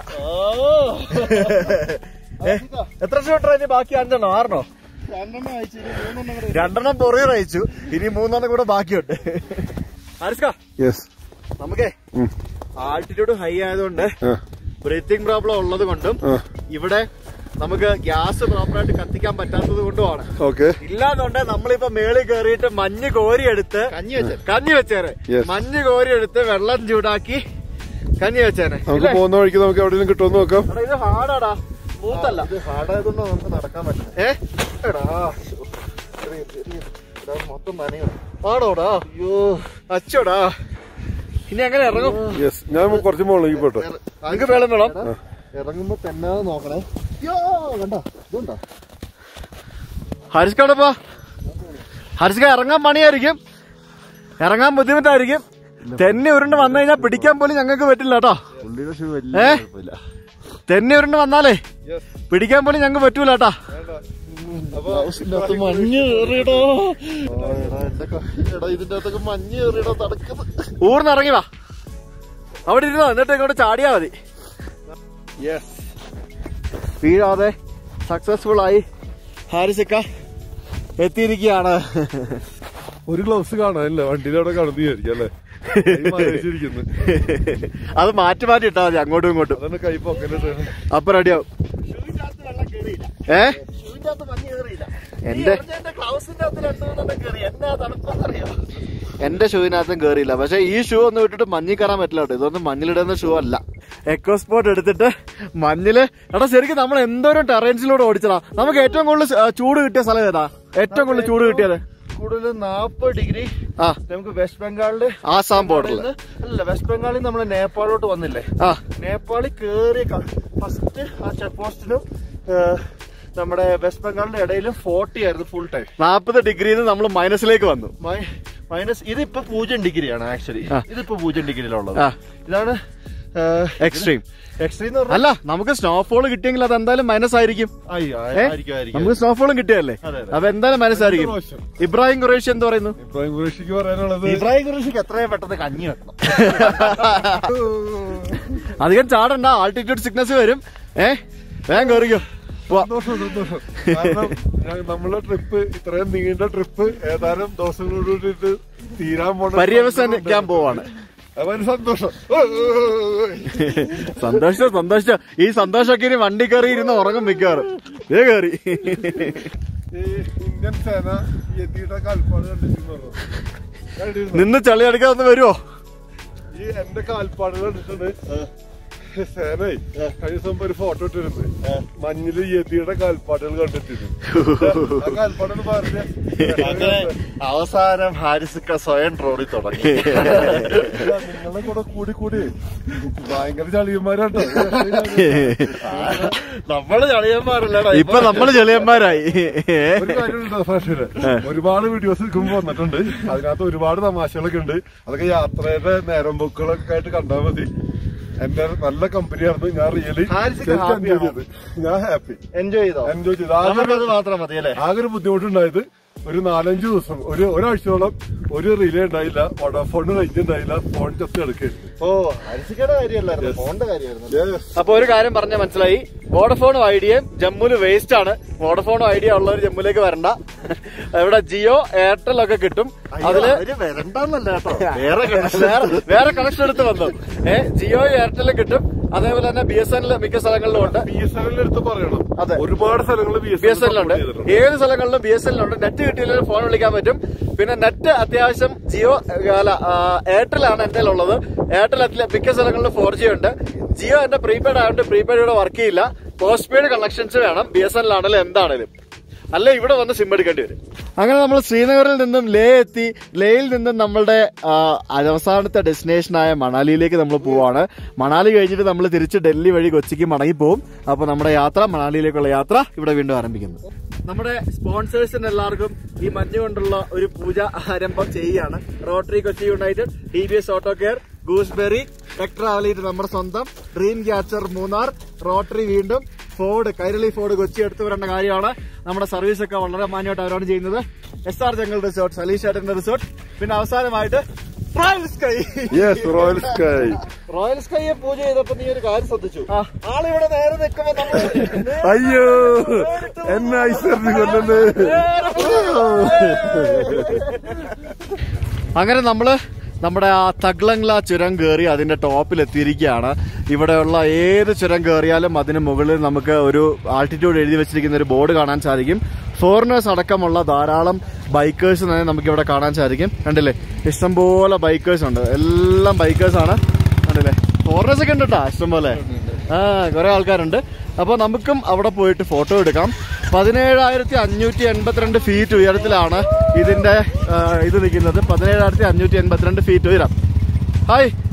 ഏ, എത്ര ഷൂ ഇട്ടാ ഇനി ബാക്കി അഞ്ചെണ്ണോ ആറെണ്ണോ രണ്ടെണ്ണം അയച്ചു ഇനി മൂന്നെണ്ണം കൂടെ രണ്ടെണ്ണം പൊറിയർ അയച്ചു ഇനി മൂന്നെണ്ണം കൂടെ ബാക്കിയുണ്ട് ആരിസ്ക യെസ് നമുക്കേ ആൾട്ടിറ്റ്യൂഡ് ഹൈ ആയതുകൊണ്ട് ബ്രീത്തിങ് പ്രോബ്ലം ഉള്ളത് കൊണ്ടും ഇവിടെ നമുക്ക് ഗ്യാസ് പ്രോപ്പറായിട്ട് കത്തിക്കാൻ പറ്റാത്തത് കൊണ്ടുമാണ് ഓക്കെ ഇല്ലാന്നുണ്ടെ നമ്മളിപ്പോ മേളിൽ കയറിയിട്ട് മഞ്ഞ് കോരിയെടുത്ത് കഞ്ഞി വെച്ചേ കഞ്ഞി വെച്ചേരെ Yes. മഞ്ഞ് കോരിയെടുത്ത് വെള്ളം ചൂടാക്കി കഞ്ഞി വെച്ചേനെ നമുക്ക് ഇല്ലേ? പോകുന്ന വഴിക്ക് നമുക്ക് എവിടെയെങ്കിലും കിട്ടുമെന്ന് നോക്കാം എടാ, ഇത് ഹാർഡാടാ മൂത്തല്ല ഇത് ഹാർഡായതുകൊണ്ട് നമുക്ക് നടക്കാൻ പറ്റില്ല ഏ എടാ ശ്ശോ. ചെറിയ, ചെറിയ. എടാ, മൊത്തം നനയോ ആണോടാ അയ്യോ അച്ചോടാ ഇനി എങ്ങനെ ഇറങ്ങും യെസ് ഞാൻ കുറച്ച് മുകളിലേക്ക് പോട്ടെ നിങ്ങൾക്ക് വേളം വേണം ഇറങ്ങുമ്പോ തന്നെ നോക്കണേ യോ കണ്ട ഇതുണ്ടോ ഹരിസ്കടപ്പാ ഹരിസ്ക ഇറങ്ങാൻ പണിയായിരിക്കും ഇറങ്ങാൻ ബുദ്ധിമുട്ടായിരിക്കും തെന്നി ഉരുണ്ട് വന്നു കഴിഞ്ഞാൽ പിടിക്കാൻ പോലും ഞങ്ങൾക്ക് പറ്റില്ല കേട്ടോ പുള്ളിയുടെ ഷൂ ഏ? കുഴപ്പമില്ല തെന്നി ഉരുണ്ട് വന്നാലേ പിടിക്കാൻ പോലും ഞങ്ങൾക്ക് പറ്റൂല കേട്ടാ ബ്ലൗസിന്റെ അകത്ത് മഞ്ഞ് കയറിയടോ എന്റെ ക- എടാ ഇതിന്റെ അകത്തൊക്കെ മഞ്ഞ് കയറിയടോ തടക്കുന്നത് ഊർന്നിറങ്ങി വാ അവിടെ ഇരുന്നോ എന്നിട്ട് ഇങ്ങോട്ട് ചാടിയാ മതി വീഴാതെ സക്സസ്ഫുൾ ആയി ഹാരിസക്ക എത്തിയിരിക്കുകയാണ് ഒരു ഗ്ലൗസ് കാണാനില്ല വണ്ടിയുടെ അവിടെ കടന്നു വിചാരിക്കും അല്ലേ കൈ മരവിച്ചിരിക്കുന്നു. അത് മാറ്റി മാറ്റി ഇട്ടാ മതി അങ്ങോട്ടും ഇങ്ങോട്ടും അതാണ് കൈ പോക്കലിട്ട് അപ്പൊ റെഡിയാവും ഏ എന്റെ എന്റെ ഷൂവിനകത്തും കേറിയില്ല പക്ഷെ ഈ ഷൂ ഒന്നും വിട്ടിട്ട് മഞ്ഞിൽ കയറാൻ പറ്റില്ല കേട്ടോ ഇതൊന്നും മഞ്ഞിലിടുന്ന ഷൂ അല്ല എക്കോ സ്പോട്ട് എടുത്തിട്ട് മഞ്ഞില് എടാ ശരിക്കും നമ്മൾ എന്തോരം ടെറൈൻസിലൂടെ ഓടിച്ചതാ നമുക്ക് ഏറ്റവും കൂടുതൽ ആ, ചൂട് കിട്ടിയ സ്ഥലം ഏതാ ഏറ്റവും കൂടുതൽ ചൂട് കിട്ടിയത് കൂടുതൽ നാപ്പത് ഡിഗ്രി ആ നമുക്ക് വെസ്റ്റ് ബംഗാളില് ആസാം ബോർഡറിൽ അല്ല വെസ്റ്റ് ബംഗാളിൽ നമ്മൾ നേപ്പാളിലോട്ട് വന്നില്ലേ ആ നേപ്പാളിൽ കേറിയ ഫസ്റ്റ് ആ ചെക്ക് പോസ്റ്റിനും നമ്മുടെ വെസ്റ്റ് ബംഗാളിന്റെ ഇടയിലും ഫോർട്ടി ആയിരുന്നു ഫുൾ ടൈം നാപ്പത് ഡിഗ്രിന്ന് നമ്മൾ മൈനസിലേക്ക് വന്നു മൈനസ് ഇതിപ്പോ പൂജ്യം ഡിഗ്രിയാണ് ആക്ച്വലി ആ. ഇതിപ്പോ പൂജ്യം ഡിഗ്രിയിലുള്ളത് ആ. ഇതാണ് എക്സ്ട്രീം എക്സ്ട്രീം എന്ന് പറഞ്ഞാൽ അല്ല നമുക്ക് സ്നോഫോൾ കിട്ടിയെങ്കിൽ അത് എന്തായാലും മൈനസ് ആയിരിക്കും അയ്യോ, ഏ? ആയിരിക്കും ആയിരിക്കും നമുക്ക് സ്നോഫോളും കിട്ടിയല്ലേ അതെ, അതെ. അപ്പൊ എന്തായാലും മൈനസ് ആയിരിക്കും പ്രാവശ്യം. ഇബ്രാഹിം ഖുറേഷി എന്ത് പറയുന്നു ഇബ്രാഹിം ഖുറേഷിക്ക് പറയാനുള്ളത് ഇബ്രാഹിം ഖുറേഷിക്ക് എത്രയും പെട്ടെന്ന് കഞ്ഞി വെക്കണം അധികം ചാടണ്ട ആൾട്ടിറ്റ്യൂഡ് സിക്നസ് വരും ഏ വേഗം കയറിക്കോ പോവാ സന്തോഷം സന്തോഷം കാരണം ഞാൻ- നമ്മളെ ട്രിപ്പ് ഇത്രയും നീണ്ട ട്രിപ്പ് ഏതാനും ദിവസങ്ങളോട് തീരാൻ പോണ പര്യവസാനിക്കാൻ പോവാണ് അപ്പൊ ഒരു സന്തോഷം ഓ, ഓ, ഓ, ഓ. സന്തോഷം സന്തോഷം ഈ സന്തോഷമൊക്കെ ഇനി വണ്ടി കയറി ഇരുന്ന് ഉറങ്ങും മിക്കവാറും ഏ കയറി ഈ ഇന്ത്യൻ സേന എത്തിയുടെ കാൽപ്പാട് കണ്ടിട്ട് പറഞ്ഞു കണ്ടിരുന്നു. നിന്ന് ചളി അടിക്കാതെ വരുമോ ഈ എന്റെ കാൽപ്പാട് കണ്ടിട്ടുണ്ട് സേനേ കഴിഞ്ഞ ദിവസം ഒരു ഫോട്ടോ ഇട്ടിരുന്നു മഞ്ഞില് യതിയുടെ കാൽപ്പാടുകൾ കണ്ടിട്ടിരുന്നു ആ കാൽപ്പാടുകൾ പറഞ്ഞ അങ്ങനെ അവസാനം ഹാരിസൊക്കെ സ്വയം ട്രോളി തുടങ്ങി നിങ്ങളെ കൂടെ കൂടി കൂടി ഭയങ്കര ചളിയന്മാരാട്ടോ നമ്മള് ചളിയന്മാരല്ലടാ ഇപ്പൊ നമ്മള് ചെളിയന്മാരായി ഒരു കാര്യമുണ്ട് ഫ്രഷില് ഒരുപാട് വീഡിയോസ് എടുക്കുമ്പോ വന്നിട്ടുണ്ട് അതിനകത്ത് ഒരുപാട് തമാശകളൊക്കെ ഉണ്ട് അതൊക്കെ യാത്രയുടെ നേരം പോക്കുകളൊക്കെ ആയിട്ട് കണ്ടാൽ മതി എന്റെ നല്ല കമ്പനിയായിരുന്നു ഞാൻ റിയലി ഹാരിസൊക്കെ happy എൻജോയ് ആണോ? ചെയ്ത് ഞാൻ ഹാപ്പി എൻജോയ് ചെയ്തോ എൻജോയ് ചെയ്തു ആകെ നമുക്കത് മാത്രം മതി അല്ലേ ആകെ ഒരു ബുദ്ധിമുട്ടുണ്ടായത് ഒരു നാലഞ്ച് ദിവസം ഒരു ഒരാഴ്ചയോളം ഒരു റിലേ ഉണ്ടായില്ല വോഡാഫോൺ റേഞ്ച് ഉണ്ടായില്ല ഫോൺ ജസ്റ്റ് എടുക്കായിരുന്നു ഓ ഹാരിസക്കയുടെ കാര്യമല്ലായിരുന്നു ഫോണിന്റെ കാര്യമായിരുന്നു അപ്പൊ ഒരു കാര്യം പറഞ്ഞ മനസ്സിലായി വോഡഫോണും ഐഡിയയും ജമ്മുല് വേസ്റ്റ് ആണ് വോഡഫോണും ഐഡിയ ഉള്ളവർ ജമ്മുലേക്ക് വരണ്ട ഇവിടെ ജിയോ എയർടെൽ ഒക്കെ കിട്ടും അതില് അവര് വരണ്ടെന്നല്ല കേട്ടോ വേറെ വേറെ വേറെ കണക്ഷൻ എടുത്ത് വന്നു ഏ ജിയോ എയർടെൽ കിട്ടും അതേപോലെ തന്നെ ബി എസ് എൻ മിക്ക സ്ഥലങ്ങളിലും ഉണ്ട് ബി എസ് എൻ എടുത്ത് പറയണം അതെ. ഒരുപാട് സ്ഥലങ്ങൾ ബി ബി എസ് എല്ലുണ്ട് ഏത് സ്ഥലങ്ങളിലും ബി എസ് എല്ലുണ്ട് നെറ്റ് കിട്ടിയില്ലെങ്കിൽ ഫോൺ വിളിക്കാൻ പറ്റും പിന്നെ നെറ്റ് അത്യാവശ്യം ജിയോ അല്ല എയർടെൽ ആണ് എന്റെ ഉള്ളത് എയർടെൽ അതിലെ മിക്ക സ്ഥലങ്ങളിലും ഫോർ ജി ഉണ്ട് ജിയോ എന്റെ പ്രീപെയ്ഡ് ആയതുകൊണ്ട് പ്രീപെയ്ഡ് ഇവിടെ വർക്ക് ചെയ്യില്ല പോസ്റ്റ് പെയ്ഡ് കണക്ഷൻസ് വേണം ബി എസ് എൻ ആണെങ്കിലും എന്താണേലും അല്ല ഇവിടെ വന്ന് സിം എടുക്കേണ്ടി വരും അങ്ങനെ നമ്മൾ ശ്രീനഗറിൽ നിന്നും ലേ എത്തി ലേയിൽ നിന്നും നമ്മളുടെ ആ, അവസാനത്തെ ഡെസ്റ്റിനേഷനായ മണാലിയിലേക്ക് നമ്മൾ പോവാണ് മണാലി കഴിഞ്ഞിട്ട് നമ്മൾ തിരിച്ച് ഡൽഹി വഴി കൊച്ചിക്ക് മടങ്ങി പോകും അപ്പൊ നമ്മുടെ യാത്ര മണാലിയിലേക്കുള്ള യാത്ര ഇവിടെ വീണ്ടും ആരംഭിക്കുന്നു നമ്മുടെ സ്പോൺസേഴ്സിന് എല്ലാവർക്കും ഈ മഞ്ഞ് കൊണ്ടുള്ള ഒരു പൂജ ആരംഭം ചെയ്യുകയാണ് Rotary Kochi United D B S auto care Gooseberry Tech Travelit നമ്മുടെ സ്വന്തം ഡ്രീം ക്യാച്ചർ മൂന്നാർ റോട്ടറി വീണ്ടും ഫോർഡ് കൈരളി ഫോർഡ് കൊച്ചി എടുത്തു വരേണ്ട കാര്യമാണ് നമ്മുടെ സർവീസ് ഒക്കെ വളരെ മാന്യമായിട്ട് അവരാണ് ചെയ്യുന്നത് S R jungle resort Saleesh ഏട്ടന്റെ റിസോർട്ട് പിന്നെ അവസാനമായിട്ട് royal sky yes royal sky royal സ്കൈയെ പൂജ ചെയ്തപ്പോ നീ ഒരു കാര്യം ശ്രദ്ധിച്ചു ആളിവിടെ നേരെ നിൽക്കുമ്പോ നമ്മള് അയ്യോ എന്നെ ഐശ്വര്യ കൊല്ലല്ലേ അങ്ങനെ നമ്മള് നമ്മുടെ ആ തഗ്ലങ്ല ചുരം കയറി അതിന്റെ ടോപ്പിൽ എത്തിയിരിക്കുകയാണ് ഇവിടെയുള്ള ഏത് ചുരം കയറിയാലും അതിന് മുകളിൽ നമുക്ക് ഒരു ആൾട്ടിറ്റ്യൂഡ് എഴുതി വെച്ചിരിക്കുന്ന ഒരു ബോർഡ് കാണാൻ സാധിക്കും ഫോറിനേഴ്സ് അടക്കമുള്ള ധാരാളം ബൈക്കേഴ്സ് തന്നെ നമുക്ക് ഇവിടെ കാണാൻ സാധിക്കും കണ്ടില്ലേ ഇഷ്ടംപോലെ ബൈക്കേഴ്സ് ഉണ്ട് എല്ലാം ബൈക്കേഴ്സ് ആണ് കണ്ടില്ലേ ഫോറിനേഴ്സ് ഒക്കെ ഉണ്ട് കേട്ടോ ഇഷ്ടംപോലെ ആ കുറെ ആൾക്കാരുണ്ട് അപ്പോൾ നമുക്കും അവിടെ പോയിട്ട് ഫോട്ടോ എടുക്കാം പതിനേഴായിരത്തി അഞ്ഞൂറ്റി എൺപത്തിരണ്ട് ഫീറ്റ് ഉയരത്തിലാണ് ഇതിന്റെ ആ, ഇത് നിൽക്കുന്നത് പതിനേഴായിരത്തി അഞ്ഞൂറ്റി എൺപത്തിരണ്ട് ഫീറ്റ് ഉയരം ഹായ്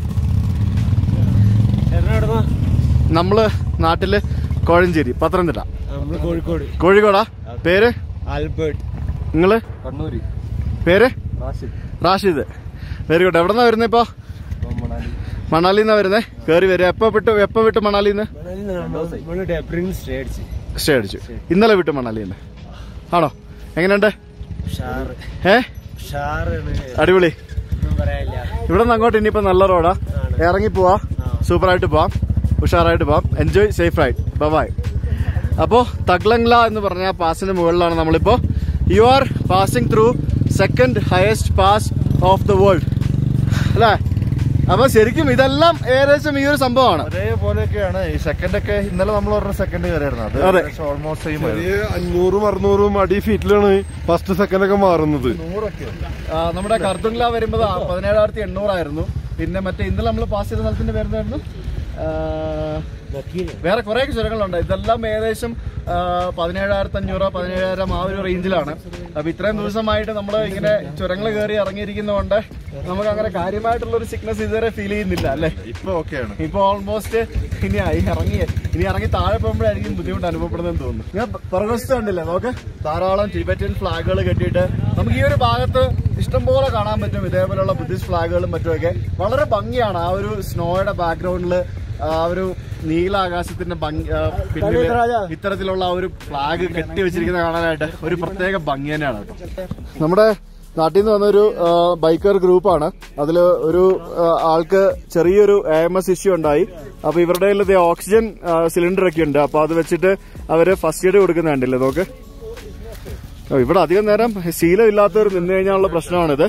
നമ്മള് നാട്ടില് കോഴഞ്ചേരി പത്തനംതിട്ട നമ്മള് കോഴിക്കോട് കോഴിക്കോടാ പേര് ആൽബർട്ട് നിങ്ങള് കണ്ണൂര് പേര് റാഷിദ് റാഷിദ് വെരി ഗുഡ് എവിടെന്നാ വരുന്നേ ഇപ്പൊ മണാലി മണാലിന്നാ വരുന്നേ കേറി വരിക എപ്പോ വിട്ട് എപ്പോ വിട്ട് മണാലിന്ന് നമ്മള് ഡെബ്രിങ് സ്റ്റേ അടിച്ച് സ്റ്റേ അടിച്ചു ഇന്നലെ വിട്ട് മണാലിന്ന് ആണോ എങ്ങനെയുണ്ട് ഷാറ് ഏ ഷാറാണ് അടിപൊളി ഒന്നും പറയാനില്ല ഇവിടെ നിന്ന് അങ്ങോട്ട് ഇനിയിപ്പോ നല്ല റോഡാ ഇറങ്ങി പോവാ സൂപ്പറായിട്ട് പോവാം ഉഷാറായിട്ട് പോവാം എൻജോയ് സേഫ് റൈഡ് ബൈ അപ്പോ തഗ്ലങ്ല എന്ന് പറഞ്ഞ പാസിന് മുകളിലാണ് നമ്മളിപ്പോ you are passing through second highest pass of the world അല്ലേ അപ്പൊ ശരിക്കും ഇതെല്ലാം ഏകദേശം ഈ ഒരു സംഭവമാണ് അതേപോലെയൊക്കെയാണ് ഈ സെക്കൻഡ് ഒക്കെ ഇന്നലെ നമ്മൾ പറഞ്ഞ സെക്കൻഡ് കയറിയായിരുന്നു അത് അതെ. ഓൾമോസ്റ്റ് സെയിം ചെറിയ അഞ്ഞൂറും അറുന്നൂറും അടി ഫീറ്റിലാണ് ഫസ്റ്റ് സെക്കൻഡ് ഒക്കെ മാറുന്നത് ആ, നമ്മുടെ കർദുങ്ല വരുമ്പോൾ പതിനേഴായിരത്തി എണ്ണൂറായിരുന്നു പിന്നെ മറ്റേ ഇന്നലെ നമ്മൾ പാസ് ചെയ്ത സ്ഥലത്തിന്റെ പേരെന്തായിരുന്നു ആ, വേറെ കുറെ ചുരങ്ങളുണ്ട് ഇതെല്ലാം ഏകദേശം ആ, പതിനേഴായിരത്തി അഞ്ഞൂറ് പതിനേഴായിരം ആ ഒരു റേഞ്ചിലാണ് അപ്പൊ ഇത്രയും ദിവസമായിട്ട് നമ്മൾ ഇങ്ങനെ ചുരങ്ങൾ കയറി ഇറങ്ങിയിരിക്കുന്നതുകൊണ്ട് നമുക്ക് അങ്ങനെ കാര്യമായിട്ടുള്ള ഒരു സിക്നസ് ഇതുവരെ ഫീൽ ചെയ്യുന്നില്ല അല്ലേ ഇപ്പൊ ഓക്കെയാണ് ഇപ്പൊ ഓൾമോസ്റ്റ് ഇനി ആയി ഇറങ്ങി ഇനി ഇറങ്ങി താഴെ പോകുമ്പോഴായിരിക്കും ബുദ്ധിമുട്ട് അനുഭവപ്പെടുന്നതെന്ന് തോന്നുന്നു ഞാൻ പുറകുവശത്ത് കണ്ടില്ലേ നോക്ക് ധാരാളം ടിബറ്റൻ ഫ്ലാഗുകൾ കെട്ടിയിട്ട് നമുക്ക് ഈ ഒരു ഭാഗത്ത് ഇഷ്ടംപോലെ കാണാൻ പറ്റും ഇതേപോലെയുള്ള ബുദ്ധിസ്റ്റ് ഫ്ലാഗുകളും മറ്റുമൊക്കെ വളരെ ഭംഗിയാണ് ആ ഒരു സ്നോയുടെ ബാക്ക്ഗ്രൗണ്ടിൽ ആ ഒരു നീലാകാശത്തിന്റെ ഭംഗി ആ, പിന്നില് ഇത്തരത്തിലുള്ള ആ ഒരു ഫ്ലാഗ് കെട്ടി വെച്ചിരിക്കുന്ന കാണാനായിട്ട് ഒരു പ്രത്യേക ഭംഗി തന്നെയാണ് കേട്ടോ നമ്മുടെ നാട്ടിൽ നിന്ന് വന്ന ഒരു ബൈക്കർ ഗ്രൂപ്പാണ് അതിൽ ഒരു ആ, ആൾക്ക് ചെറിയൊരു എ എം എസ് ഇഷ്യൂ ഉണ്ടായി അപ്പൊ ഇവരുടെ കയ്യിൽ ദേ ഓക്സിജൻ സിലിണ്ടർ ഒക്കെ ഉണ്ട് അപ്പൊ അത് വെച്ചിട്ട് അവര് ഫസ്റ്റ് എയ്ഡ് കൊടുക്കുന്ന കണ്ടില്ലേ നോക്ക് ഓ, ഇവിടെ അധികം നേരം ശീലമില്ലാത്തവർ നിന്ന് കഴിഞ്ഞാലുള്ള പ്രശ്നമാണിത്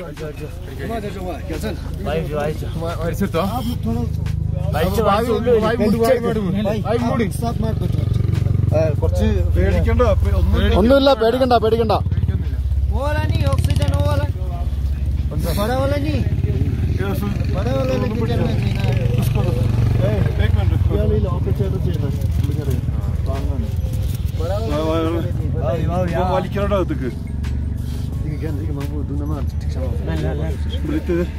കുറച്ച് പേടിക്കണ്ട അപ്പൊ ഒന്നും ഒന്നുമില്ല പേടിക്കണ്ട പേടിക്കണ്ട ഓല നീ ഓക്സിജൻ ഓല बड़ा वाला नहीं बड़ा वाला लेके चलना चाहिए വലിക്കണോ അകത്തേക്ക് ബ്രീത്ത്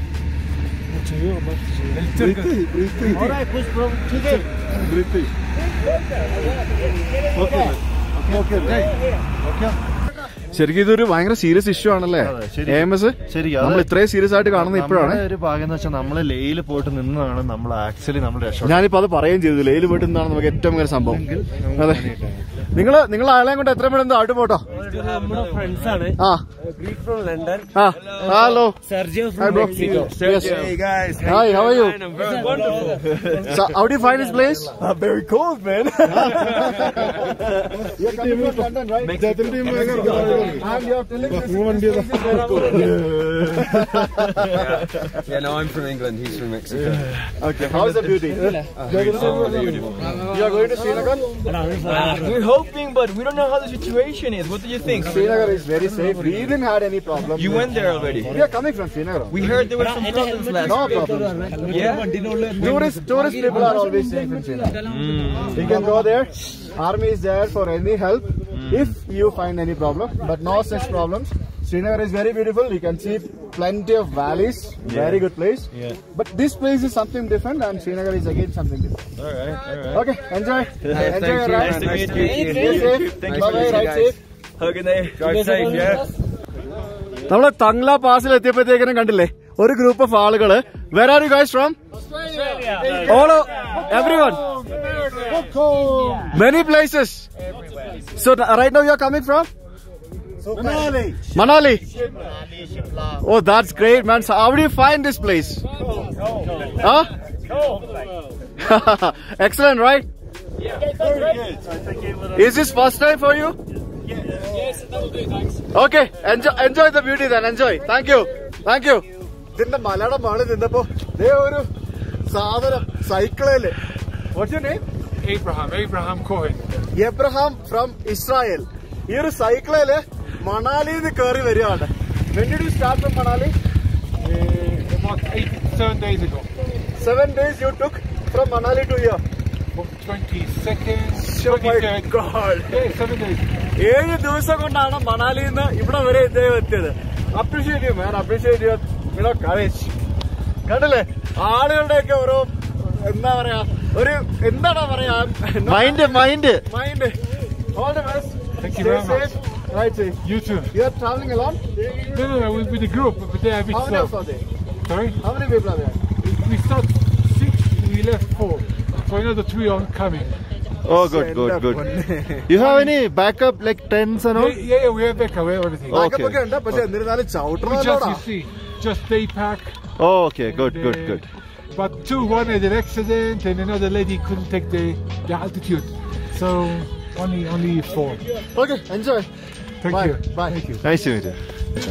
और है कुछ प्रॉब्लम ठीक है ബ്രീത്ത് ഓക്കെ ശരിക്കും ഇതൊരു ഭയങ്കര സീരിയസ് ഇഷ്യൂ ആണല്ലേ അതെ, ശരി. എ എം എസ് ശരി അത് നമ്മൾ ഇത്രയും സീരിയസ് ആയിട്ട് കാണുന്നത് ഇപ്പോഴാണ് നമ്മുടെ ഒരു ഭാഗ്യം എന്ന് വെച്ചാൽ നമ്മള് ലേയിൽ പോയിട്ട് നിന്നതാണ് നമ്മൾ ആക്ച്വലി നമ്മൾ രക്ഷപ്പെട്ടത് ഞാനിപ്പോ അത് പറയുകയും ചെയ്തു ലേയിൽ പോയിട്ട് എന്താണ് നമുക്ക് ഏറ്റവും വലിയ സംഭവം അതെ നിങ്ങള് നിങ്ങൾ ആളെയും കൊണ്ട് എത്ര മണി ആട്ട് പോട്ടോ നമ്മുടെ ഫ്രണ്ട്സ് ആണ് ആ ഗ്രീറ്റ് ഫ്രം ലണ്ടൻ ആ ഹലോ സെർജിയോ Hi, ഫ്രം bro. Mexico Yes. Hey guys. Hi, how are you? I'm very wonderful. So, how do you find this place? very cold, man. You're coming from London, right? And you're telling this, this place is very cool. Yeah, no, I'm from England. He's from Mexico. Okay, how is the beauty? You are going to Srinagar? We're hoping, but we don't know how the situation is. What do you think? Srinagar is very safe. We didn't had any problem. You went there already. We are coming from Srinagar. We heard there were some problems last No week. problem. Yeah? Tourist, tourist people are always safe in Srinagar. You can go there. Army is there for any help if you find any problem. But no such problems. Srinagar is very beautiful. You can see plenty of valleys. Very good place. But this place is something different, and Srinagar is again something different. All right, all right. Okay, enjoy. enjoy your you, ride. man. Nice to meet you. Stay safe. Thanks Bye for bye. meeting, Ride guys. safe. Have a good day. Drive safe, yeah? നമ്മള് തങ്ല പാസിൽ എത്തിയപ്പോഴത്തേക്കിനും കണ്ടില്ലേ ഒരു group of ആളുകള് where are you guys from all every one many places so right no you are coming from Manali. Oh, that's great, man. So, how do you find this place? Huh? Excellent, right? Is this first time for you? Okay, enjoy, enjoy the beauty then. Enjoy. Thank you. Thank you. ഇതിന്റെ മലയുടെ മുകളിൽ നിന്നപ്പോ ദേ ഒരു സാധനം സൈക്കിളില് what's your name Abraham, Abraham Cohen. Abraham from Israel ഈ ഒരു സൈക്കിളില് മണാലിന്ന് കയറി വരികയാണ് when did you start from Manali Uh, about eight, seven days ago. Seven days you took from Manali to here 22nd, Oh my 23rd. God. Yeah, seven days. ഏഴ് ദിവസം കൊണ്ടാണ് മണാലിയിൽ നിന്ന് ഇവിടെ വരെ ഇദ്ദേഹം എത്തിയത് appreciate you man appreciate you you know courage കണ്ടില്ലേ ആളുകളുടെയൊക്കെ ഓരോ എന്താ പറയാ ഒരു എന്താണ് പറയാ mind mind mind all the best Thank you very much. Right, safe. You too. You are traveling alone? No, no, no, with, with the group, but they are a bit How many slow. of are there? Sorry? How many people are there? We start six, we left four. So another three are coming. Oh good good good you have any backup like tents and Yeah, yeah, yeah, we have Becca, we have everything. Oh. Backup ഒക്കെ ഉണ്ട് പക്ഷെ എന്നിരുന്നാലും we just, ചവിട്ടണല്ലോടാ you see, just day pack. Okay good and, good uh, good But two, one had an accident and another lady couldn't take the, the altitude. So only only four. Okay enjoy Thank Bye. you. Bye. Thank you. Nice to meet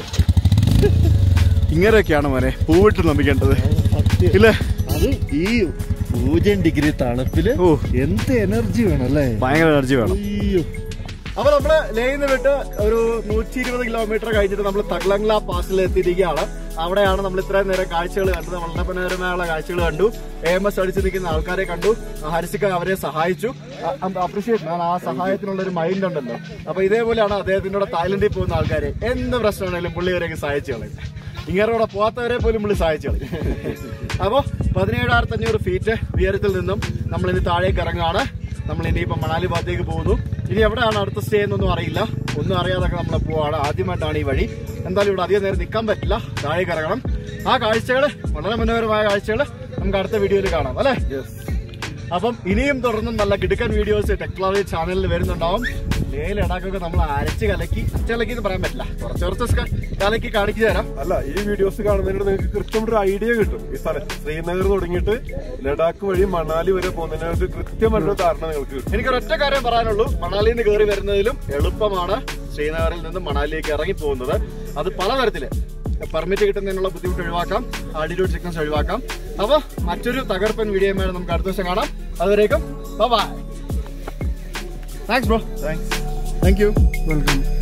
ഇങ്ങനെയൊക്കെയാണ് മോനെ പൂവിട്ട് നമിക്കേണ്ടത് ഇല്ലേ അത് ഈ പൂജ്യം degree തണുപ്പില് ഓ. എന്ത് energy വേണം അല്ലേ ഭയങ്കര എനർജി വേണം അയ്യോ അപ്പൊ നമ്മള് ലേന്ന് വിട്ട് ഒരു നൂറ്റി ഇരുപത് കിലോമീറ്റർ കഴിഞ്ഞിട്ട് നമ്മൾ തഗ്ലങ്ല പാസിൽ എത്തിയിരിക്കുകയാണ് അവിടെയാണ് നമ്മൾ ഇത്രയും നേരം കാഴ്ചകൾ കണ്ടത് വളരെ മനോഹരമായുള്ള കാഴ്ചകൾ കണ്ടു എ എം എസ് അടിച്ചു നിൽക്കുന്ന ആൾക്കാരെ കണ്ടു ഹരിസിക്ക അവരെ സഹായിച്ചു അപ്രീഷിയേറ്റ് ഞാൻ ആ സഹായത്തിനുള്ള ഒരു മൈൻഡ് ഉണ്ടല്ലോ അപ്പൊ ഇതേപോലെയാണ് അദ്ദേഹത്തിൻ്റെ കൂടെ തായ്ലൻഡിൽ പോകുന്ന ആൾക്കാരെ എന്ത് പ്രശ്നമാണെങ്കിലും പുള്ളി ഇവരെയൊക്കെ സഹായിച്ചു കളയും ഇങ്ങനെ കൂടെ പോകാത്തവരെ പോലും പുള്ളി സഹായിച്ചു കളയും അപ്പോ പതിനേഴായിരത്തി അഞ്ഞൂറ് ഫീറ്റ് ഉയരത്തിൽ നിന്നും നമ്മൾ ഇനി താഴേക്ക് ഇറങ്ങുകയാണ് നമ്മൾ ഇനിയിപ്പോ മണാലി ഭാഗത്തേക്ക് പോകുന്നു ഇനി എവിടെയാണ് അടുത്ത സ്റ്റേ എന്നൊന്നും അറിയില്ല ഒന്നും അറിയാതൊക്കെ നമ്മൾ പോവാണ് ആദ്യമായിട്ടാണ് ഈ വഴി എന്തായാലും ഇവിടെ അധികം നേരം നിൽക്കാൻ പറ്റില്ല താഴേക്ക് ഇറങ്ങണം ആ കാഴ്ചകൾ വളരെ മനോഹരമായ കാഴ്ചകൾ നമുക്ക് അടുത്ത വീഡിയോയിൽ കാണാം അല്ലേ അപ്പം ഇനിയും തുടർന്നും നല്ല കിടുക്കൻ വീഡിയോസ് ടെക്നോളജി ചാനലിൽ വരുന്നുണ്ടാവും ലേ ലഡാക്കൊക്കെ നമ്മൾ അരച്ച് കലക്കി അരച്ചലക്കി എന്ന് പറയാൻ പറ്റില്ല കുറച്ച് കുറച്ച് കലക്കി കാണിച്ചു തരാം അല്ല ഈ വീഡിയോസ് കാണുന്നതിന് നിങ്ങൾക്ക് കൃത്യമായിട്ട് ഒരു ഐഡിയ കിട്ടും ഈ സ്ഥലം ശ്രീനഗർ തുടങ്ങിയിട്ട് ലഡാക്ക് വഴി മണാലി വരെ പോകുന്നതിന് ഒരു കൃത്യമായിട്ടൊരു ധാരണ നിങ്ങൾക്ക് കിട്ടും എനിക്കൊരൊറ്റ കാര്യം പറയാനുള്ളൂ മണാലിയിൽ നിന്ന് കയറി വരുന്നതിലും എളുപ്പമാണ് ശ്രീനഗറിൽ നിന്ന് മണാലിയിലേക്ക് ഇറങ്ങി പോകുന്നത് അത് പലതരത്തില് പെർമിറ്റ് കിട്ടുന്നതിനുള്ള ബുദ്ധിമുട്ട് ഒഴിവാക്കാം ആൾട്ടിറ്റ്യൂഡ് സിക്നസ് ഒഴിവാക്കാം അപ്പൊ മറ്റൊരു തകർപ്പൻ വീഡിയോയുമായി നമുക്ക് അടുത്ത ദിവസം കാണാം അതുവരേക്കും bye thanks bro thanks thank you welcome